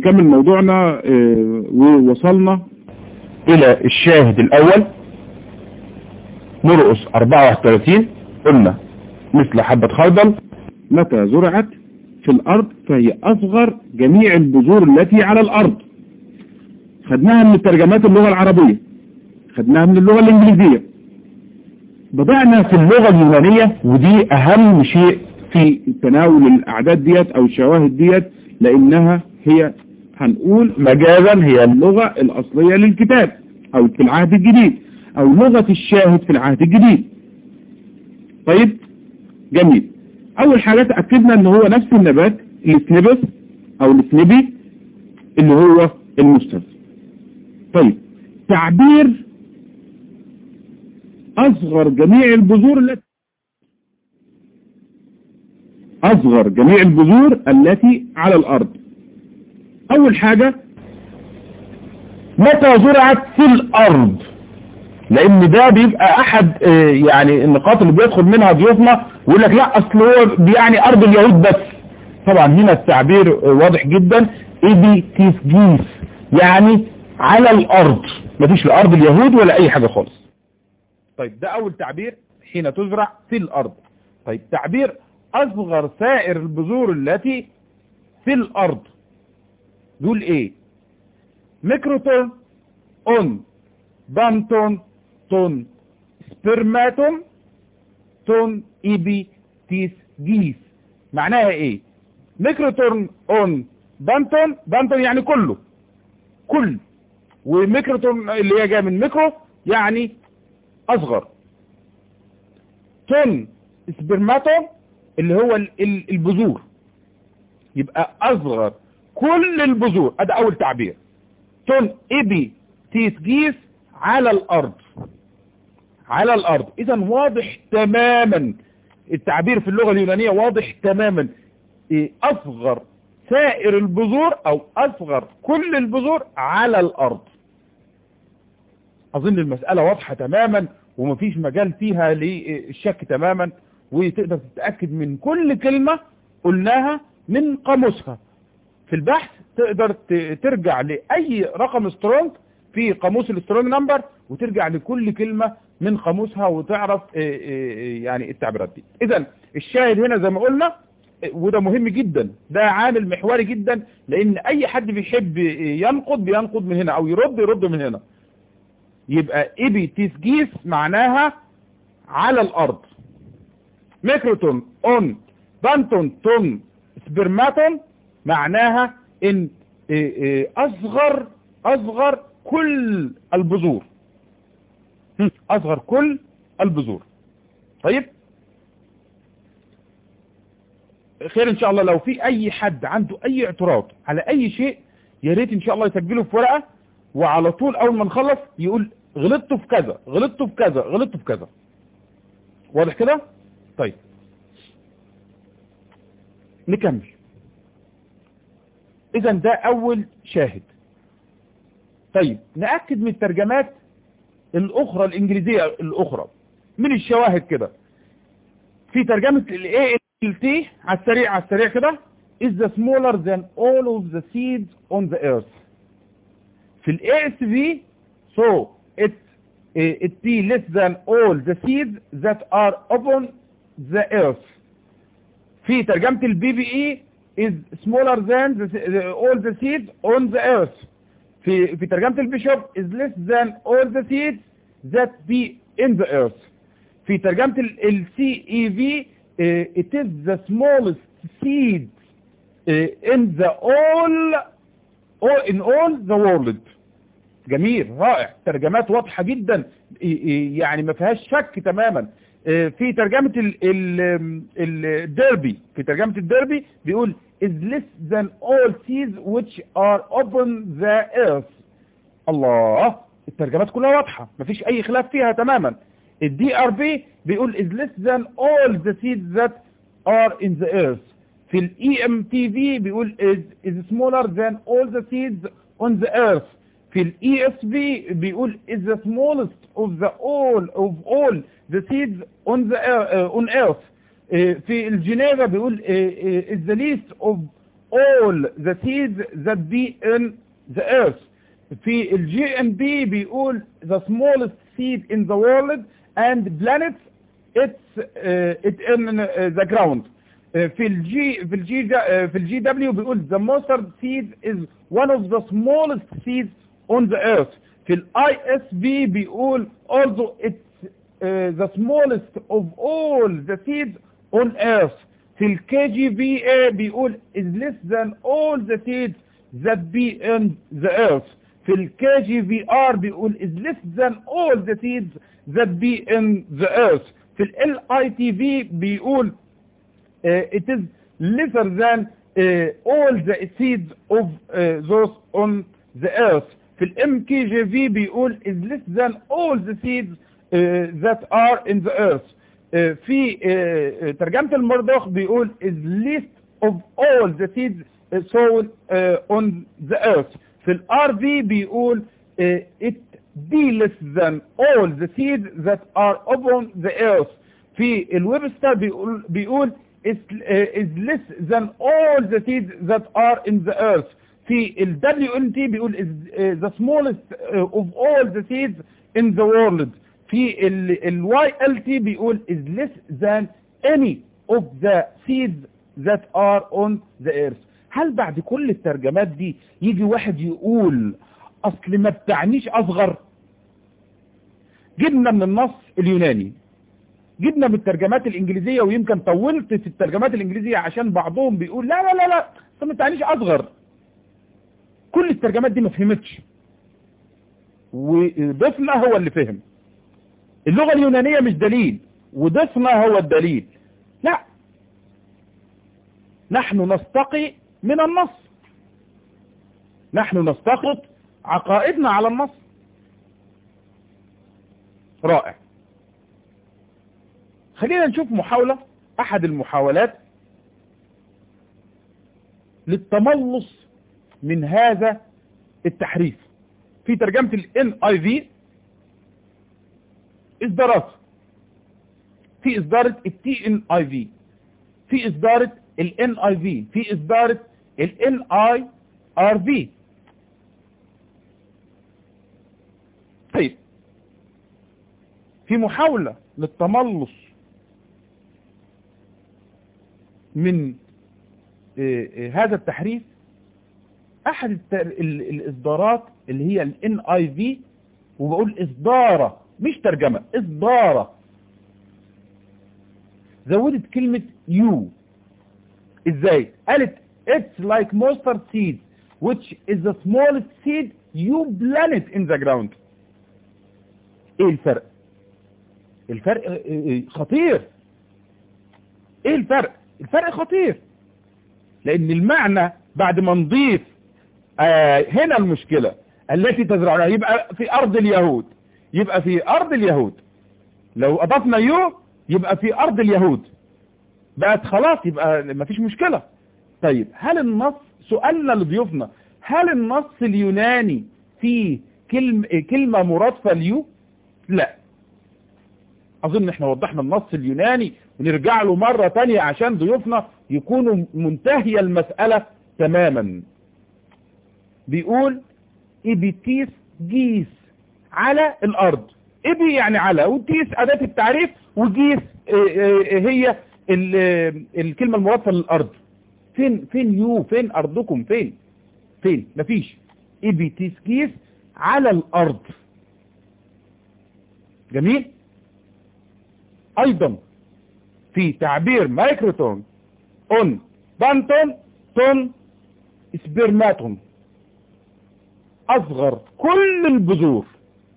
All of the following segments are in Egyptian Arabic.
نكمل موضوعنا آه، ووصلنا الى الشاهد الاول مرقس 34 قلنا مثل حبة خردل متى زرعت في الأرض فهي أصغر جميع البذور التي على الأرض خدناها من ترجمات اللغة العربية خدناها من اللغة الإنجليزية بدأنا في اللغة اليونانية ودي اهم شيء في تناول الأعداد ديت أو الشواهد ديت لأنها هي هنقول مجازا هي اللغة الأصلية للكتاب أو في العهد الجديد أو لغة الشاهد في العهد الجديد طيب جميل أول حاجة تأكدنا أن هو نفس النبات السنبس أو السنبي اللي هو المستر طيب تعبير أصغر جميع البذور التي أصغر جميع البذور التي على الأرض أول حاجة متى زرعت في الارض لان ده بيبقى احد آه، يعني النقاط اللي بيدخل منها ضيوفنا ويقول لك لا اصل هو يعني ارض اليهود بس طبعا هنا التعبير آه، واضح جدا ايدي تسجيس يعني على الارض مفيش لا ارض اليهود ولا اي حاجة خالص طيب ده أول تعبير حين تزرع في الأرض طيب تعبير أصغر سائر البذور التي في الأرض دول إيه ميكروتون أون بانتون تون سبرماتون تون إيبي تيس جيس معناها إيه ميكروتون أون بانتون بانتون يعني كله كل وميكروتون اللي هي جايه من ميكرو يعني اصغر تون سبرماتوم اللي هو ال- ال- البذور يبقى اصغر كل البذور ادي اول تعبير تون ايبي تيسجيس على الارض على الارض اذا واضح تماما التعبير في اللغة اليونانية واضح تماما إيه اصغر سائر البذور او اصغر كل البذور على الارض اظن المسألة واضحة تماما ومفيش مجال فيها للشك تماما وتقدر تتأكد من كل كلمة قلناها من قاموسها في البحث تقدر ت- ترجع لأي رقم سترونج في قاموس السترونج نمبر وترجع لكل كلمة من قاموسها وتعرف آه، آه، آه، يعني التعبيرات دي اذا الشاهد هنا زي ما قلنا آه، وده مهم جدا ده عامل محوري جدا لان اي حد بيحب آه، ينقد بينقد من هنا او يرد يرد من هنا يبقى ايبي تسجيس معناها على الارض ميكروتون اون بانتون تون سبرماتون معناها ان إيه إيه اصغر اصغر كل البذور هم، اصغر كل البذور طيب خير ان شاء الله لو في اي حد عنده اي اعتراض على اي شيء يا ريت ان شاء الله يسجله في ورقة وعلى طول اول ما نخلص يقول غلطت في كذا غلطت في كذا غلطت في كذا واضح كده طيب نكمل اذا ده اول شاهد طيب نأكد من الترجمات الاخرى الانجليزية الاخرى من الشواهد كده في ترجمة ال ALT على السريع على السريع كده is the smaller than all of the seeds on the earth في ال ASV so it it be less than all the seeds that are upon the earth في ترجمة البي بي اي is smaller than the, the, all the seeds on the earth في في ترجمة البيشوب is less than all the seeds that be in the earth في ترجمة السي اي في it is the smallest seed uh, in the all, all in all the world جميل رائع ترجمات واضحة جدا يعني ما فيهاش شك تماما في ترجمة ال ال الديربي في ترجمة الديربي بيقول is less than all seas which are upon the earth الله الترجمات كلها واضحة ما فيش اي خلاف فيها تماما الدي ار بي بيقول is less than all the seeds that are in the earth في الاي ام تي في بيقول is, is smaller than all the seeds on the earth في الاي اس بي بيقول is the smallest of the all of all the seeds on the uh, on earth uh, في الجنيفا بيقول uh, is the least of all the seeds that be in the earth في الجي ام بي بيقول the smallest seed in the world and planets it's uh, it in uh, the ground uh, في الجي في الجي uh, في الجي دبليو بيقول the mustard seed is one of the smallest seeds on the earth في الاي اس بي بيقول although it's uh, the smallest of all the seeds on earth في الكي جي في اي بيقول is less than all the seeds that be in the earth في الكي جي في ار بيقول is less than all the seeds that be in the earth في ال اي تي في بيقول uh, it is lesser than uh, all the seeds of uh, those on the earth في الام كي جي في بيقول is less than all the seeds uh, that are in the earth uh, في uh, ترجمة المرضخ بيقول is least of all the seeds sown uh, on the earth في الار في بيقول uh, it be less than all the seeds that are upon the earth في الويبستر بيقول بيقول is, uh, is less than all the seeds that are in the earth في ال WNT بيقول is uh, the smallest uh, of all the seeds in the world في ال YLT بيقول is less than any of the seeds that are on the earth هل بعد كل الترجمات دي يجي واحد يقول اصل ما بتعنيش اصغر جبنا من النص اليوناني جبنا من الترجمات الانجليزية ويمكن طولت في الترجمات الانجليزية عشان بعضهم بيقول لا لا لا لا اصل ما بتعنيش اصغر كل الترجمات دي ما فهمتش وضيفنا هو اللي فهم اللغة اليونانية مش دليل وضيفنا هو الدليل لا نحن نستقي من النص نحن نستخلط عقائدنا على النص رائع خلينا نشوف محاولة احد المحاولات للتملص من هذا التحريف في ترجمة ال NIV اصدارات في اصدارة ال TNIV في اصدارة ال NIV في اصدارة ال NIRV طيب في محاولة للتملص من هذا التحريف احد الاصدارات اللي هي ال NIV وبقول اصدارة مش ترجمة اصدارة زودت كلمة يو ازاي قالت it's like mustard seed which is the smallest seed you plant in the ground ايه الفرق الفرق خطير ايه الفرق الفرق خطير لان المعنى بعد ما نضيف آه هنا المشكلة التي تزرعونها يبقى في ارض اليهود يبقى في ارض اليهود لو اضفنا يو يبقى في ارض اليهود بقت خلاص يبقى مفيش مشكلة طيب هل النص سؤالنا لضيوفنا هل النص اليوناني فيه كلمة, كلمة مرادفة ليو لا اظن احنا وضحنا النص اليوناني ونرجع له مرة تانية عشان ضيوفنا يكونوا منتهية المسألة تماما بيقول ابيتيس جيس على الارض ابي يعني على وتيس اداة التعريف وجيس هي الكلمة المرادفة للارض فين فين يو فين ارضكم فين فين مفيش ابيتيس جيس على الارض جميل ايضا في تعبير مايكروتون اون بانتون تون سبرماتون اصغر كل البذور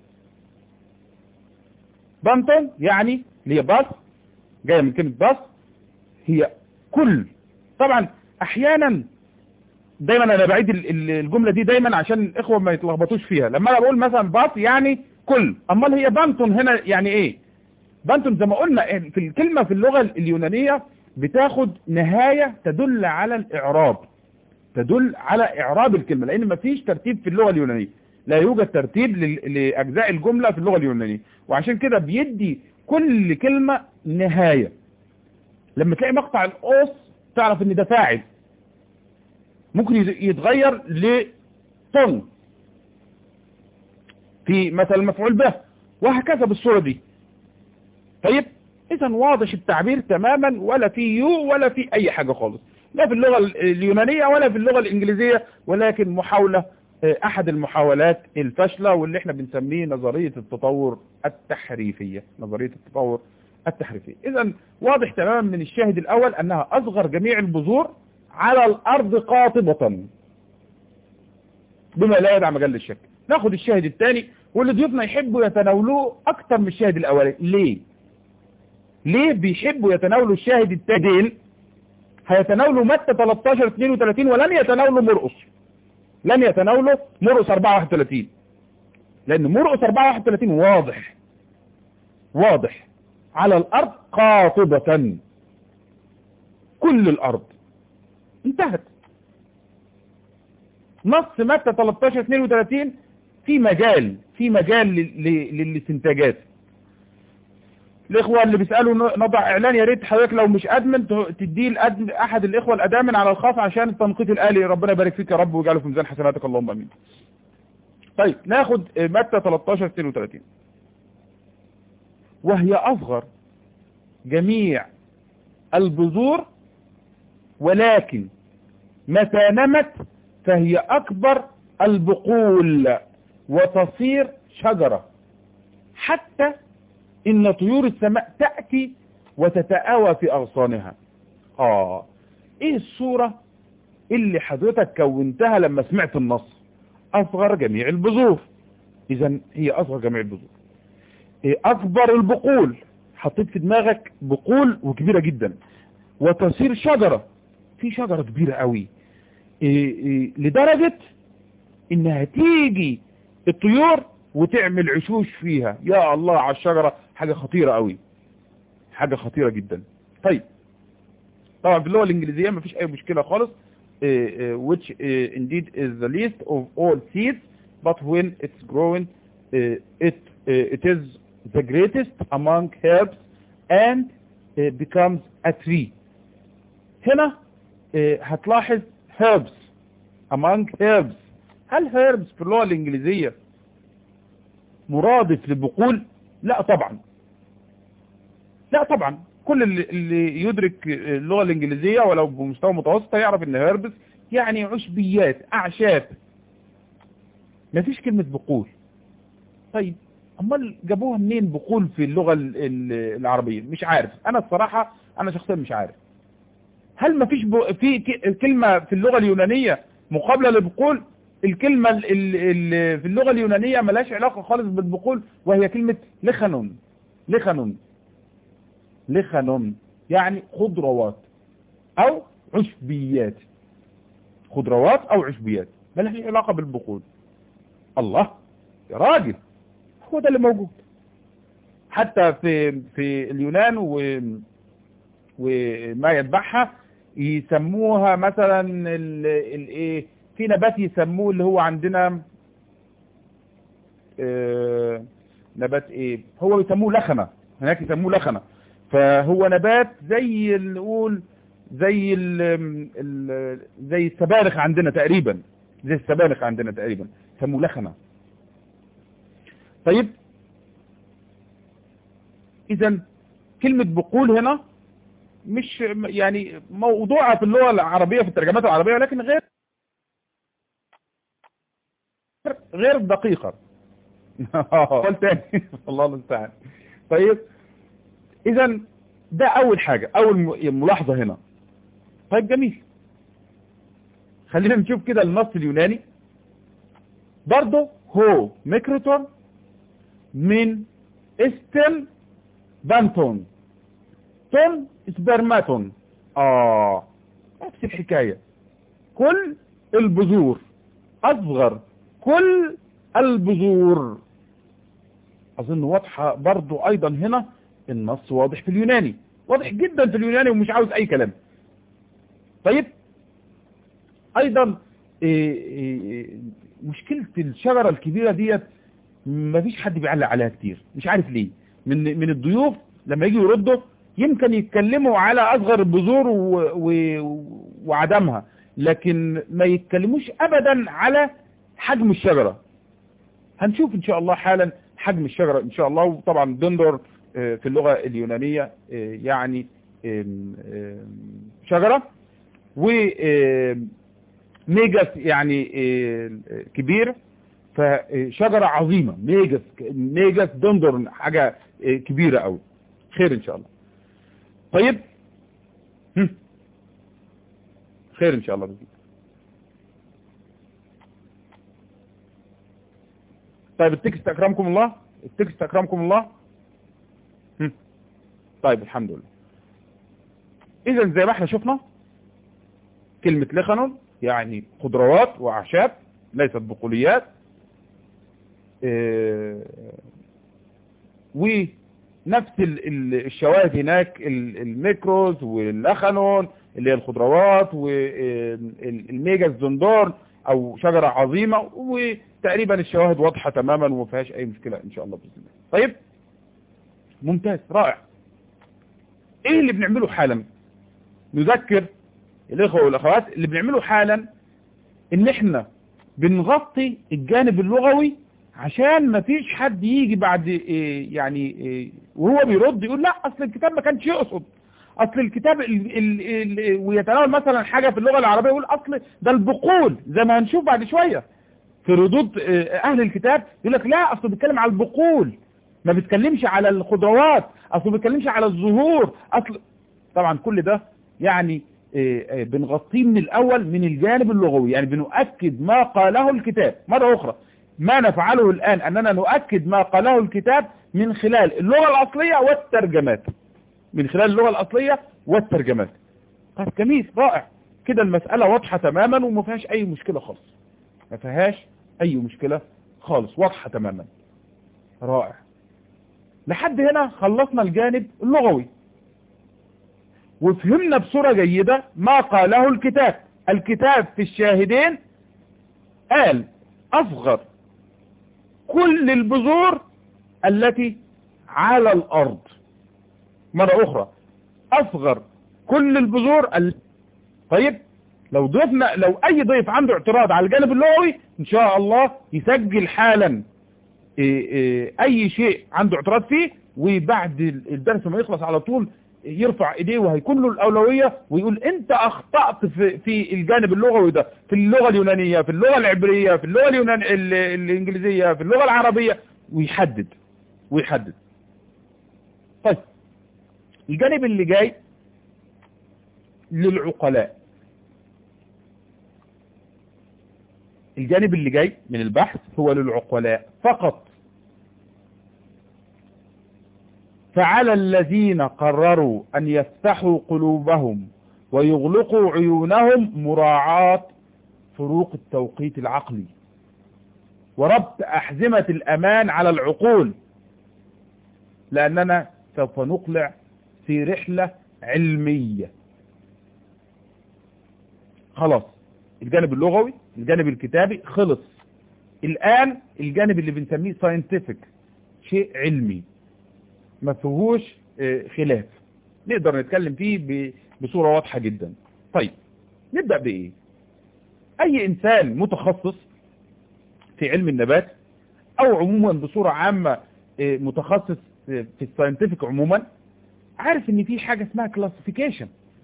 بانتون يعني اللي هي باص جايه من كلمه باص هي كل طبعا احيانا دايما انا بعيد الجمله دي دايما عشان الاخوه ما يتلخبطوش فيها لما انا بقول مثلا باص يعني كل امال هي بانتون هنا يعني ايه بانتون زي ما قلنا في الكلمه في اللغه اليونانيه بتاخد نهايه تدل على الاعراب تدل على اعراب الكلمه لان ما فيش ترتيب في اللغه اليونانيه لا يوجد ترتيب لاجزاء الجمله في اللغه اليونانيه وعشان كده بيدي كل كلمه نهايه لما تلاقي مقطع القوس تعرف ان ده فاعل ممكن يتغير لطن في مثل المفعول به وهكذا بالصورة دي طيب اذا واضح التعبير تماما ولا في يو ولا في اي حاجة خالص لا في اللغة اليونانية ولا في اللغة الانجليزية ولكن محاولة احد المحاولات الفاشلة واللي احنا بنسميه نظرية التطور التحريفية نظرية التطور التحريفية اذا واضح تماما من الشاهد الاول انها اصغر جميع البذور على الارض قاطبة بما لا يدع مجال الشك ناخد الشاهد الثاني واللي ضيوفنا يحبوا يتناولوه اكتر من الشاهد الاولاني ليه ليه بيحبوا يتناولوا الشاهد الثاني هيتناولوا متى 13 32 ولن يتناولوا مرقص لن يتناولوا مرقص 4 31 لان مرقص 4 31 واضح واضح على الارض قاطبة كل الارض انتهت نص متى 13 32 في مجال في مجال للاستنتاجات الاخوة اللي بيسألوا نضع اعلان يا ريت حضرتك لو مش ادمن تديه الأدم احد الاخوة الادامن على الخاص عشان التنقيط الالي ربنا يبارك فيك يا رب ويجعله في ميزان حسناتك اللهم امين طيب ناخد متى 13 32 وهي اصغر جميع البذور ولكن متى نمت فهي اكبر البقول وتصير شجرة حتى ان طيور السماء تأتي وتتآوى في اغصانها اه ايه الصورة اللي حضرتك كونتها لما سمعت النص اصغر جميع البذور اذا هي اصغر جميع البذور إيه اكبر البقول حطيت في دماغك بقول وكبيرة جدا وتصير شجرة في شجرة كبيرة قوي إيه إيه لدرجة انها تيجي الطيور وتعمل عشوش فيها يا الله على الشجرة حاجة خطيرة قوي حاجة خطيرة جدا طيب طبعا في اللغة الانجليزية مفيش اي مشكلة خالص uh, uh, which uh, indeed is the least of all seeds but when it's growing uh, it uh, it is the greatest among herbs and uh, becomes a tree هنا uh, هتلاحظ herbs among herbs هل herbs في اللغة الانجليزية مرادف للبقول لا طبعا لا طبعا كل اللي, اللي يدرك اللغة الانجليزية ولو بمستوى متوسط يعرف ان هيربس يعني عشبيات اعشاب مفيش كلمة بقول طيب امال جابوها منين بقول في اللغة العربية مش عارف انا الصراحة انا شخصيا مش عارف هل مفيش ب... في كلمة في اللغة اليونانية مقابلة لبقول الكلمة اللي في اللغة اليونانية ملاش علاقة خالص بالبقول وهي كلمة لخنون لخنون لخنون يعني خضروات او عشبيات خضروات او عشبيات ملاش علاقة بالبقول الله يا راجل هو ده اللي موجود حتى في في اليونان و وما يتبعها يسموها مثلا الايه في نبات يسموه اللي هو عندنا اه نبات ايه هو يسموه لخنة هناك يسموه لخنة فهو نبات زي نقول زي ال ال زي السبانخ عندنا تقريبا زي السبانخ عندنا تقريبا يسموه لخنة طيب اذا كلمة بقول هنا مش يعني موضوعة في اللغة العربية في الترجمات العربية ولكن غير غير دقيقة قول تاني الله المستعان طيب اذا ده اول حاجة اول ملاحظة هنا طيب جميل خلينا نشوف كده النص اليوناني برضه هو ميكروتون من استل بانتون تون سبرماتون اه نفس الحكاية كل البذور اصغر كل البذور اظن واضحة برضو ايضا هنا النص واضح في اليوناني واضح جدا في اليوناني ومش عاوز اي كلام طيب ايضا إيه إيه مشكلة الشجرة الكبيرة ديت مفيش حد بيعلق عليها كتير مش عارف ليه من من الضيوف لما يجي يردوا يمكن يتكلموا على اصغر البذور و... و... وعدمها لكن ما يتكلموش ابدا على حجم الشجرة هنشوف ان شاء الله حالا حجم الشجرة ان شاء الله وطبعا دندر في اللغة اليونانية يعني شجرة وميجاس يعني كبير فشجرة عظيمة ميجاس ميجاس دندر حاجة كبيرة قوي خير ان شاء الله طيب خير ان شاء الله بإذن طيب التكست اكرمكم الله التكست اكرمكم الله هم. طيب الحمد لله اذا زي ما احنا شفنا كلمة لخنون يعني خضروات واعشاب ليست بقوليات اه ونفس الشواهد هناك الميكروز واللخنون اللي هي الخضروات والميجا الزندور او شجرة عظيمة وتقريبا الشواهد واضحة تماما وما فيهاش اي مشكلة ان شاء الله بإذن الله طيب ممتاز رائع ايه اللي بنعمله حالا نذكر الاخوة والاخوات اللي بنعمله حالا ان احنا بنغطي الجانب اللغوي عشان ما فيش حد يجي بعد إيه يعني إيه وهو بيرد يقول لا اصل الكتاب ما كانش يقصد اصل الكتاب ال ال ال ويتناول مثلا حاجة في اللغة العربية يقول اصل ده البقول زي ما هنشوف بعد شوية في ردود اهل الكتاب يقول لك لا اصل بيتكلم على البقول ما بيتكلمش على الخضروات اصل ما بيتكلمش على الزهور اصل طبعا كل ده يعني بنغطيه من الاول من الجانب اللغوي يعني بنؤكد ما قاله الكتاب مرة اخرى ما نفعله الان اننا نؤكد ما قاله الكتاب من خلال اللغة الاصلية والترجمات من خلال اللغة الاصلية والترجمات طيب جميل رائع كده المسألة واضحة تماما وما فيهاش اي مشكلة خالص ما فيهاش اي مشكلة خالص واضحة تماما رائع لحد هنا خلصنا الجانب اللغوي وفهمنا بصورة جيدة ما قاله الكتاب الكتاب في الشاهدين قال أصغر كل البذور التي على الأرض مرة أخرى أصغر كل البذور ال... طيب لو ضيفنا لو أي ضيف عنده اعتراض على الجانب اللغوي إن شاء الله يسجل حالا إيه إيه أي شيء عنده اعتراض فيه وبعد الدرس ما يخلص على طول يرفع ايديه وهيكون له الاولوية ويقول انت اخطأت في, في الجانب اللغوي ده في اللغة اليونانية في اللغة العبرية في اللغة اليونان الانجليزية في اللغة العربية ويحدد ويحدد طيب الجانب اللي جاي للعقلاء الجانب اللي جاي من البحث هو للعقلاء فقط فعلى الذين قرروا أن يفتحوا قلوبهم ويغلقوا عيونهم مراعاة فروق التوقيت العقلي وربط أحزمة الأمان على العقول لأننا سوف نقلع في رحلة علمية خلاص الجانب اللغوي الجانب الكتابي خلص الآن الجانب اللي بنسميه scientific شيء علمي ما فيهوش خلاف نقدر نتكلم فيه بصورة واضحة جدا طيب نبدأ بإيه أي إنسان متخصص في علم النبات أو عموما بصورة عامة متخصص في الساينتفك عموما عارف ان في حاجة اسمها كلاسيفيكيشن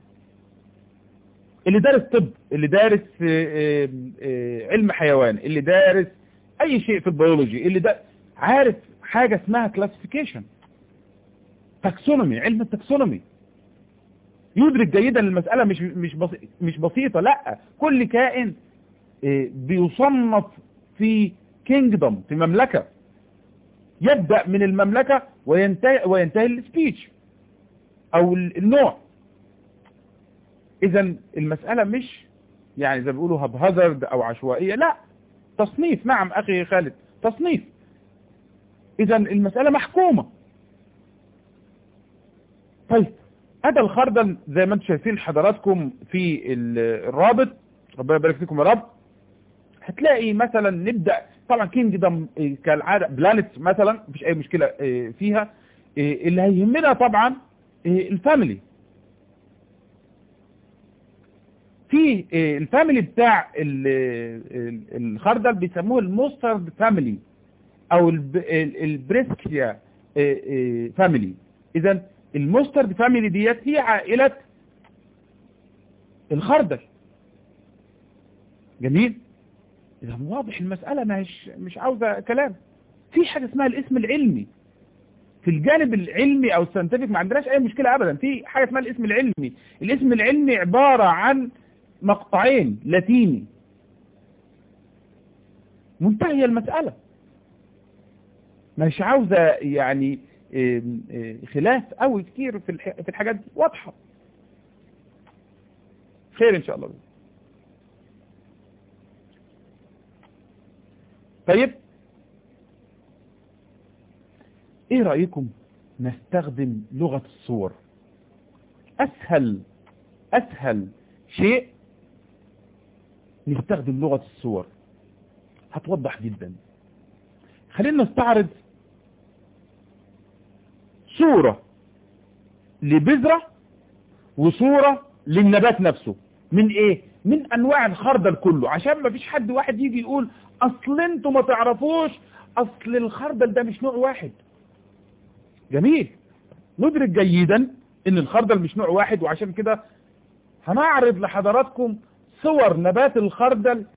اللي دارس طب اللي دارس علم حيوان اللي دارس اي شيء في البيولوجي اللي ده عارف حاجة اسمها كلاسيفيكيشن تاكسونومي علم التاكسونومي يدرك جيدا المسألة مش مش مش بسيطة لا كل كائن بيصنف في كينجدوم في مملكة يبدأ من المملكة وينتهي وينتهي السبيتش او النوع اذا المسألة مش يعني زي ما بيقولوا هبهزرد او عشوائية لا تصنيف نعم اخي خالد تصنيف اذا المسألة محكومة طيب هذا الخردل زي ما انتم شايفين حضراتكم في الرابط ربنا يبارك فيكم يا رب هتلاقي مثلا نبدأ طبعا كينجدم كالعادة بلانت مثلا مفيش اي مشكلة فيها اللي هيهمنا طبعا الفاميلي في الفاميلي بتاع الخردل بيسموه الموسترد فاميلي او البريسكيا فاميلي اذا الموسترد فاميلي ديت هي عائلة الخردل جميل اذا واضح المسألة مش مش عاوزة كلام في حاجة اسمها الاسم العلمي في الجانب العلمي او الساينتفك ما عندناش اي مشكلة ابدا في حاجة اسمها الاسم العلمي الاسم العلمي عبارة عن مقطعين لاتيني منتهية المسألة مش عاوزة يعني خلاف قوي كتير في في الحاجات دي واضحة خير ان شاء الله طيب ايه رأيكم نستخدم لغة الصور اسهل اسهل شيء نستخدم لغة الصور هتوضح جدا خلينا نستعرض صورة لبذرة وصورة للنبات نفسه من ايه من انواع الخردل كله عشان ما فيش حد واحد يجي يقول اصل انتوا ما تعرفوش اصل الخردل ده مش نوع واحد جميل ندرك جيدا ان الخردل مش نوع واحد وعشان كده هنعرض لحضراتكم صور نبات الخردل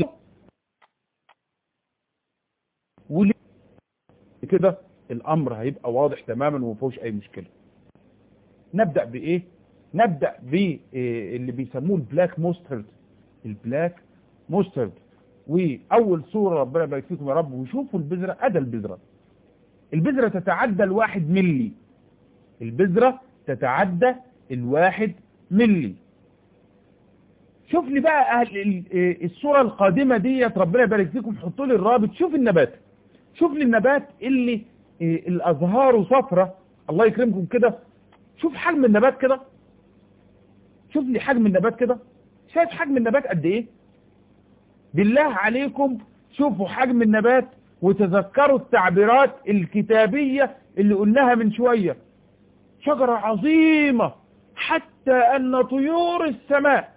وليه كده الامر هيبقى واضح تماما ومفيهوش اي مشكلة نبدأ بايه نبدأ باللي بيسموه البلاك موسترد البلاك موسترد واول صورة ربنا يبارك فيكم يا رب وشوفوا البذرة ادى البذرة البذرة تتعدى الواحد ملي البذرة تتعدى الواحد ملي شوف لي بقى أهل الصورة القادمة ديت ربنا يبارك فيكم حطوا لي الرابط شوف النبات شوف لي النبات اللي الازهار صفرة الله يكرمكم كده شوف حجم النبات كده شوف لي حجم النبات كده شايف حجم النبات قد ايه بالله عليكم شوفوا حجم النبات وتذكروا التعبيرات الكتابية اللي قلناها من شوية شجرة عظيمة حتى أن طيور السماء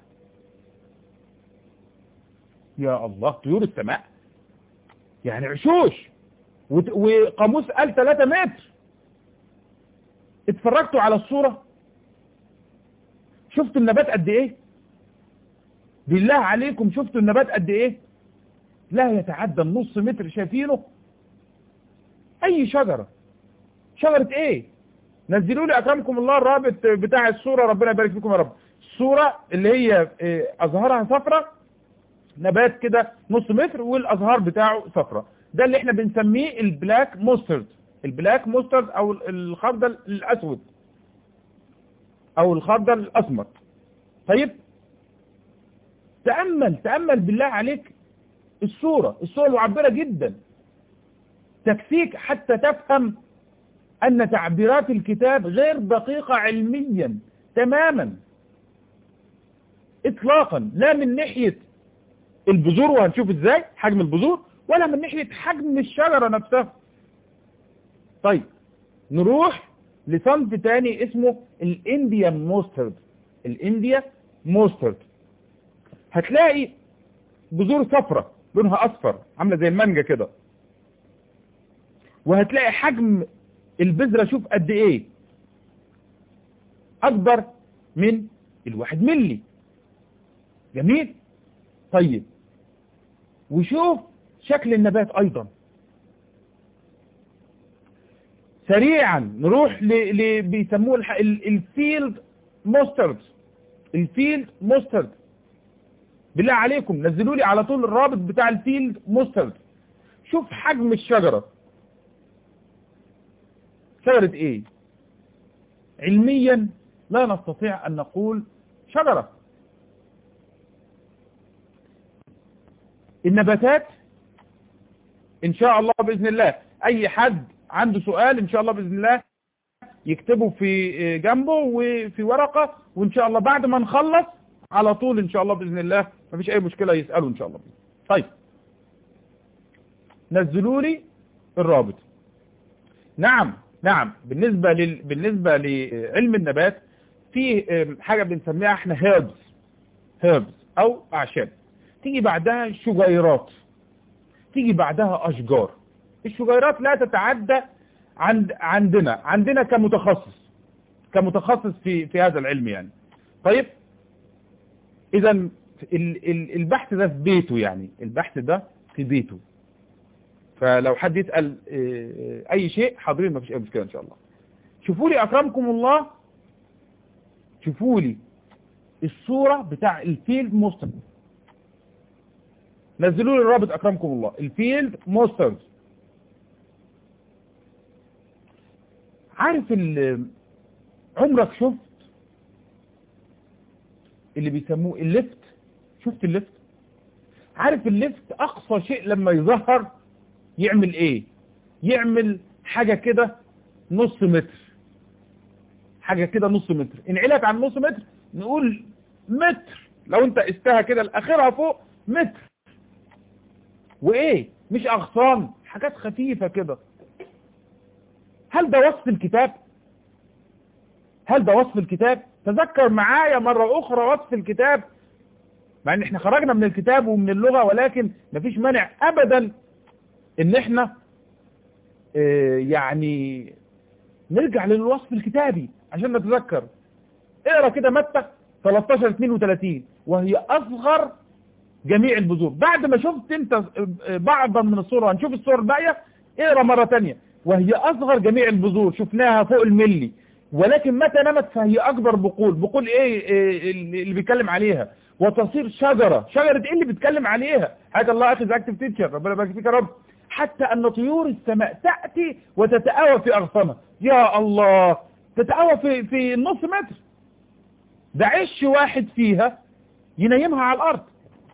يا الله طيور السماء يعني عشوش وقاموس قال 3 متر اتفرجتوا على الصورة شفتوا النبات قد ايه بالله عليكم شفتوا النبات قد ايه لا يتعدى النص متر شايفينه اي شجرة شجرة ايه نزلوا لي اكرمكم الله الرابط بتاع الصورة ربنا يبارك فيكم يا رب الصورة اللي هي ازهارها صفرة نبات كده نص متر والازهار بتاعه صفرة ده اللي احنا بنسميه البلاك موسترد البلاك موسترد او الخردل الاسود او الخردل الاسمر طيب تأمل تأمل بالله عليك الصورة الصورة معبرة جدا تكفيك حتى تفهم أن تعبيرات الكتاب غير دقيقة علميا تماما إطلاقا لا من ناحية البذور وهنشوف ازاي حجم البذور ولا من ناحية حجم الشجرة نفسها طيب نروح لصنف تاني اسمه الانديا موسترد الانديا موسترد هتلاقي بذور صفرة لونها اصفر عاملة زي المانجا كده وهتلاقي حجم البذرة شوف قد ايه اكبر من الواحد ملي جميل طيب وشوف شكل النبات ايضا سريعا نروح ل بيسموه الح... الفيلد موسترد الفيلد موسترد بالله عليكم نزلوا لي على طول الرابط بتاع الفيلد موسترد شوف حجم الشجرة شجرة ايه علميا لا نستطيع ان نقول شجرة النباتات ان شاء الله باذن الله اي حد عنده سؤال ان شاء الله باذن الله يكتبه في جنبه وفي ورقة وان شاء الله بعد ما نخلص على طول ان شاء الله باذن الله مفيش اي مشكلة يسألوا ان شاء الله طيب نزلوا لي الرابط نعم نعم بالنسبة لل... بالنسبة لعلم النبات في حاجة بنسميها احنا هيربس herbs او اعشاب تيجي بعدها شجيرات تيجي بعدها اشجار الشجيرات لا تتعدى عند عندنا عندنا كمتخصص كمتخصص في في هذا العلم يعني طيب اذا البحث ده في بيته يعني البحث ده في بيته فلو حد يسأل اي شيء حاضرين ما فيش اي مشكلة ان شاء الله شوفوا لي اكرمكم الله شوفوا لي الصورة بتاع الفيلد موستر نزلوا لي الرابط اكرمكم الله الفيلد موسترز عارف عمرك شفت اللي بيسموه الليفت شفت الليفت عارف الليفت اقصى شيء لما يظهر يعمل ايه يعمل حاجة كده نص متر حاجة كده نص متر انعلت عن نص متر نقول متر لو انت قستها كده الاخرها فوق متر وايه مش اغصان حاجات خفيفة كده هل ده وصف الكتاب هل ده وصف الكتاب تذكر معايا مرة اخرى وصف الكتاب مع ان احنا خرجنا من الكتاب ومن اللغة ولكن مفيش مانع ابدا ان احنا اه يعني نرجع للوصف الكتابي عشان نتذكر اقرا كده متى 13 32 وهي اصغر جميع البذور بعد ما شفت انت بعضا من الصورة هنشوف الصور الباقية اقرا مرة تانية وهي اصغر جميع البذور شفناها فوق الملي ولكن متى نمت فهي اكبر بقول بقول ايه, إيه اللي بيتكلم عليها وتصير شجرة شجرة ايه اللي بيتكلم عليها حاجة الله اخذ اكتف تيتشر ربنا يبارك فيك يا رب حتى ان طيور السماء تأتي وتتآوى في اغصانها يا الله تتآوى في, في نص متر ده عش واحد فيها ينيمها على الارض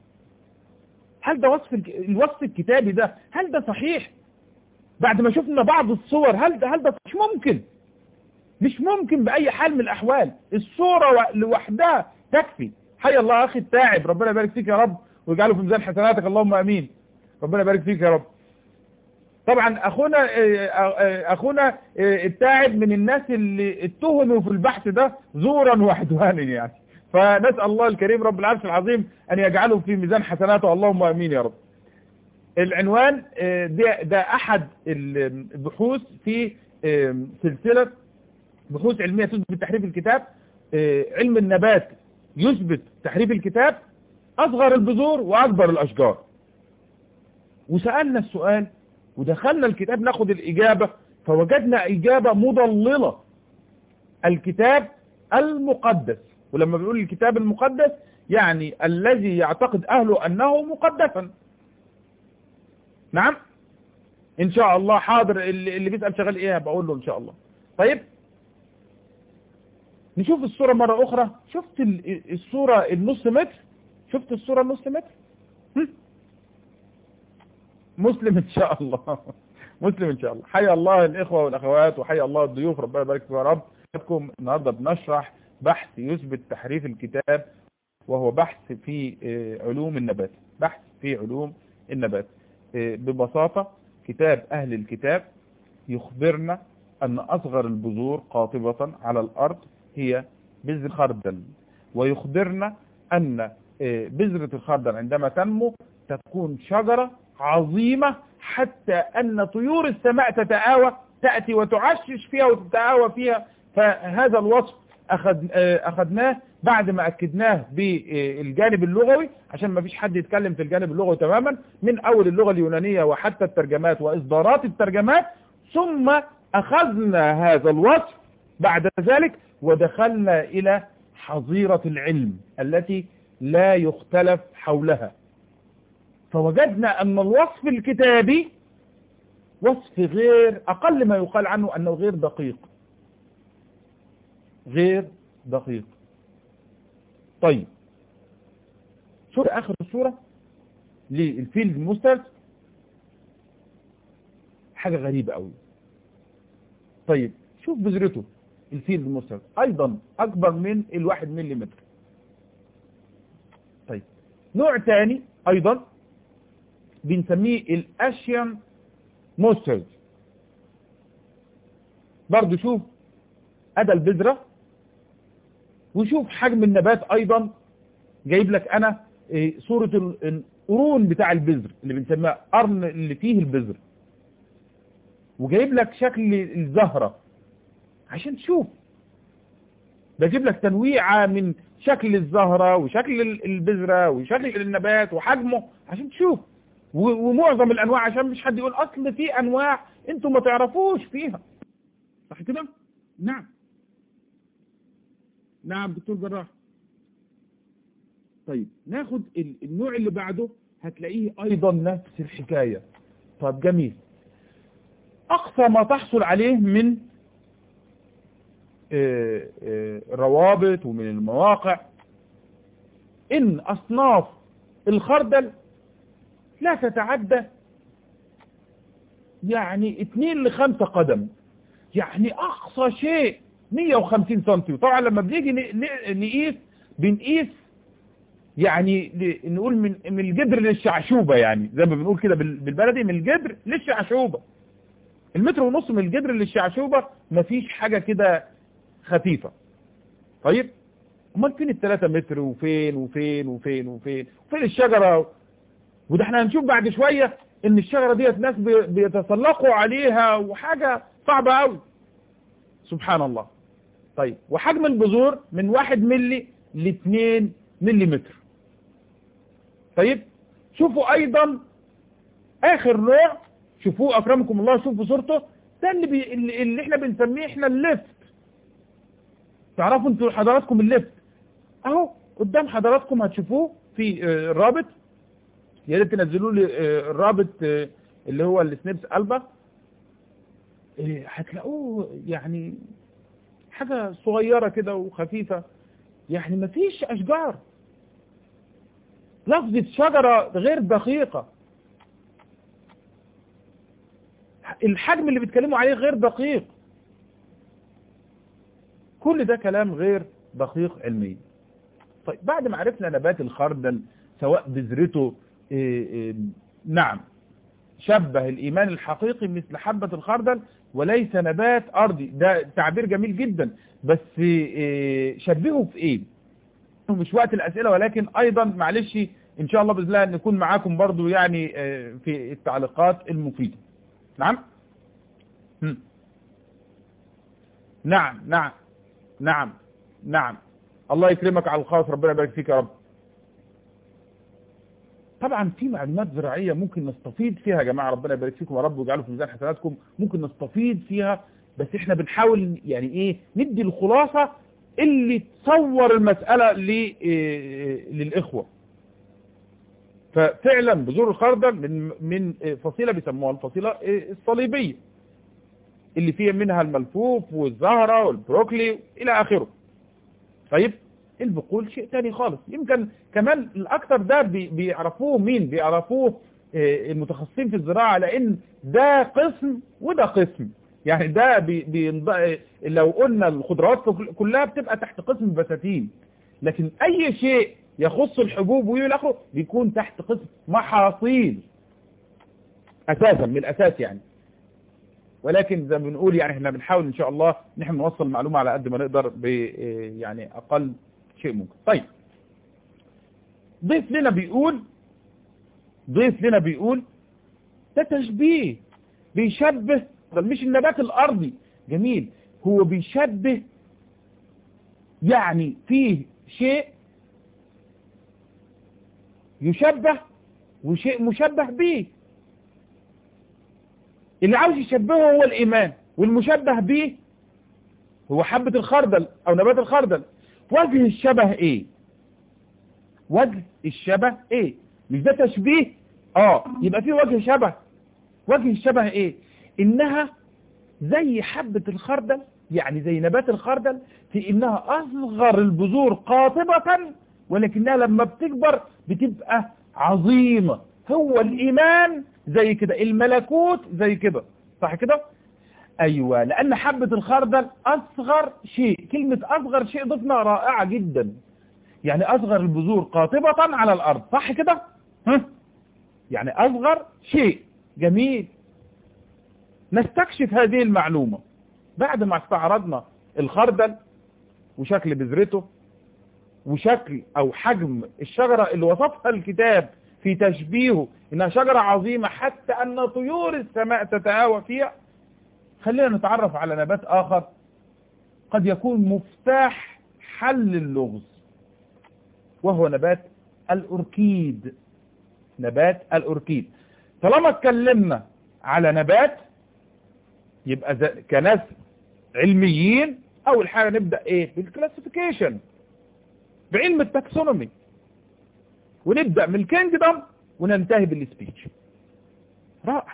هل ده وصف الوصف الكتابي ده هل ده صحيح بعد ما شفنا بعض الصور هل ده هل ده مش ممكن مش ممكن بأي حال من الأحوال الصورة لوحدها تكفي حي الله أخي التاعب ربنا يبارك فيك يا رب ويجعله في ميزان حسناتك اللهم أمين ربنا يبارك فيك يا رب طبعا أخونا أخونا التاعب من الناس اللي اتهموا في البحث ده زورا وعدوانا يعني فنسأل الله الكريم رب العرش العظيم أن يجعله في ميزان حسناته اللهم أمين يا رب العنوان ده, ده أحد البحوث في سلسلة بحوث علمية تثبت تحريف الكتاب علم النبات يثبت تحريف الكتاب أصغر البذور وأكبر الأشجار وسألنا السؤال ودخلنا الكتاب ناخد الإجابة فوجدنا إجابة مضللة الكتاب المقدس ولما بيقول الكتاب المقدس يعني الذي يعتقد أهله أنه مقدسا نعم إن شاء الله حاضر اللي, اللي بيسأل شغال إيه بقول له إن شاء الله طيب نشوف الصورة مرة أخرى شفت الصورة النص متر شفت الصورة النص متر هم؟ مسلم إن شاء الله مسلم إن شاء الله حيا الله الإخوة والأخوات وحيا الله الضيوف ربنا يبارك فيكم يا رب لكم النهاردة بنشرح بحث يثبت تحريف الكتاب وهو بحث في علوم النبات بحث في علوم النبات ببساطة كتاب أهل الكتاب يخبرنا أن أصغر البذور قاطبة على الأرض هي بذر خردل ويخبرنا أن بذرة الخردل عندما تنمو تكون شجرة عظيمة حتى أن طيور السماء تتآوى تأتي وتعشش فيها وتتآوى فيها فهذا الوصف أخذ أخذناه بعد ما أكدناه بالجانب اللغوي عشان ما فيش حد يتكلم في الجانب اللغوي تماما من أول اللغة اليونانية وحتى الترجمات وإصدارات الترجمات ثم أخذنا هذا الوصف بعد ذلك ودخلنا إلى حظيرة العلم التي لا يختلف حولها فوجدنا أن الوصف الكتابي وصف غير أقل ما يقال عنه أنه غير دقيق غير دقيق طيب شوف آخر الصورة للفيلد مسترد حاجة غريبة قوي طيب شوف بذرته الفيلد مسترد ايضا اكبر من الواحد مليمتر طيب نوع تاني ايضا بنسميه الاشيان مسترد برضو شوف ادى البذرة وشوف حجم النبات ايضا جايب لك انا إيه صورة القرون بتاع البذر اللي بنسميها قرن اللي فيه البذر وجايب لك شكل الزهرة عشان تشوف بجيب لك تنويعة من شكل الزهرة وشكل البذرة وشكل النبات وحجمه عشان تشوف ومعظم الانواع عشان مش حد يقول اصل في انواع انتم ما تعرفوش فيها صح كده نعم نعم دكتور جراح طيب ناخد النوع اللي بعده هتلاقيه ايضا نفس الحكاية طب جميل اقصى ما تحصل عليه من روابط ومن المواقع ان اصناف الخردل لا تتعدى يعني اتنين لخمسة قدم يعني اقصى شيء 150 سنتي وطبعا لما بنيجي نقيس بنقيس يعني نقول من من الجدر للشعشوبة يعني زي ما بنقول كده بالبلدي من الجدر للشعشوبة المتر ونص من الجدر للشعشوبة مفيش حاجة كده خفيفة طيب امال فين الثلاثة متر وفين وفين وفين وفين وفين الشجرة وده احنا هنشوف بعد شوية ان الشجرة ديت ناس بيتسلقوا عليها وحاجة صعبة قوي سبحان الله طيب وحجم البذور من واحد ملي لاثنين ملي متر طيب شوفوا ايضا اخر نوع شوفوه اكرمكم الله شوفوا صورته ده اللي, بي اللي احنا بنسميه احنا الليفت تعرفوا انتوا حضراتكم الليفت اهو قدام حضراتكم هتشوفوه في الرابط يا ريت تنزلوا لي الرابط اللي هو السنيبس البا هتلاقوه يعني حاجة صغيرة كده وخفيفة يعني مفيش اشجار لفظة شجرة غير دقيقة الحجم اللي بيتكلموا عليه غير دقيق كل ده كلام غير دقيق علميا طيب بعد ما عرفنا نبات الخردل سواء بذرته إيه إيه نعم شبه الإيمان الحقيقي مثل حبة الخردل وليس نبات أرضي ده تعبير جميل جدا بس إيه شبهه في إيه مش وقت الأسئلة ولكن أيضا معلش إن شاء الله بإذن الله نكون معاكم برضو يعني في التعليقات المفيدة نعم هم. نعم نعم نعم نعم الله يكرمك على الخاص ربنا يبارك فيك يا رب طبعا في معلومات زراعية ممكن نستفيد فيها يا جماعة ربنا يبارك فيكم يا رب ويجعله في ميزان حسناتكم ممكن نستفيد فيها بس احنا بنحاول يعني ايه ندي الخلاصة اللي تصور المسألة للإخوة ففعلا بذور الخردل من من فصيلة بيسموها الفصيلة الصليبية اللي فيها منها الملفوف والزهرة والبروكلي إلى آخره طيب البقول شيء تاني خالص يمكن كمان الأكثر ده بيعرفوه مين بيعرفوه المتخصصين في الزراعة لأن ده قسم وده قسم يعني ده بي بي لو قلنا الخضروات كلها بتبقى تحت قسم البساتين لكن أي شيء يخص الحبوب وإلى آخره بيكون تحت قسم محاصيل أساسا من الأساس يعني ولكن زي ما بنقول يعني احنا بنحاول ان شاء الله نحن نوصل المعلومة على قد ما نقدر ب يعني اقل شيء ممكن طيب ضيف لنا بيقول ضيف لنا بيقول ده تشبيه بيشبه مش النبات الارضي جميل هو بيشبه يعني فيه شيء يشبه وشيء مشبه به اللي عاوز يشبهه هو الإيمان والمشبه به هو حبة الخردل أو نبات الخردل وجه الشبه إيه وجه الشبه إيه مش ده تشبيه آه يبقى فيه وجه شبه وجه الشبه إيه إنها زي حبة الخردل يعني زي نبات الخردل في إنها أصغر البذور قاطبة ولكنها لما بتكبر بتبقى عظيمة هو الإيمان زي كده الملكوت زي كده صح كده أيوة لأن حبة الخردل أصغر شيء كلمة أصغر شيء ضفنا رائعة جدا يعني أصغر البذور قاطبة على الأرض صح كده ها؟ يعني أصغر شيء جميل نستكشف هذه المعلومة بعد ما استعرضنا الخردل وشكل بذرته وشكل او حجم الشجرة اللي وصفها الكتاب في تشبيهه انها شجرة عظيمة حتى ان طيور السماء تتهاوى فيها خلينا نتعرف على نبات اخر قد يكون مفتاح حل اللغز وهو نبات الأوركيد نبات الأوركيد طالما اتكلمنا على نبات يبقى كناس علميين أول حاجة نبدأ إيه بالكلاسيفيكيشن بعلم التاكسونومي ونبدأ من الكينجدم وننتهي بالسبيتش رائع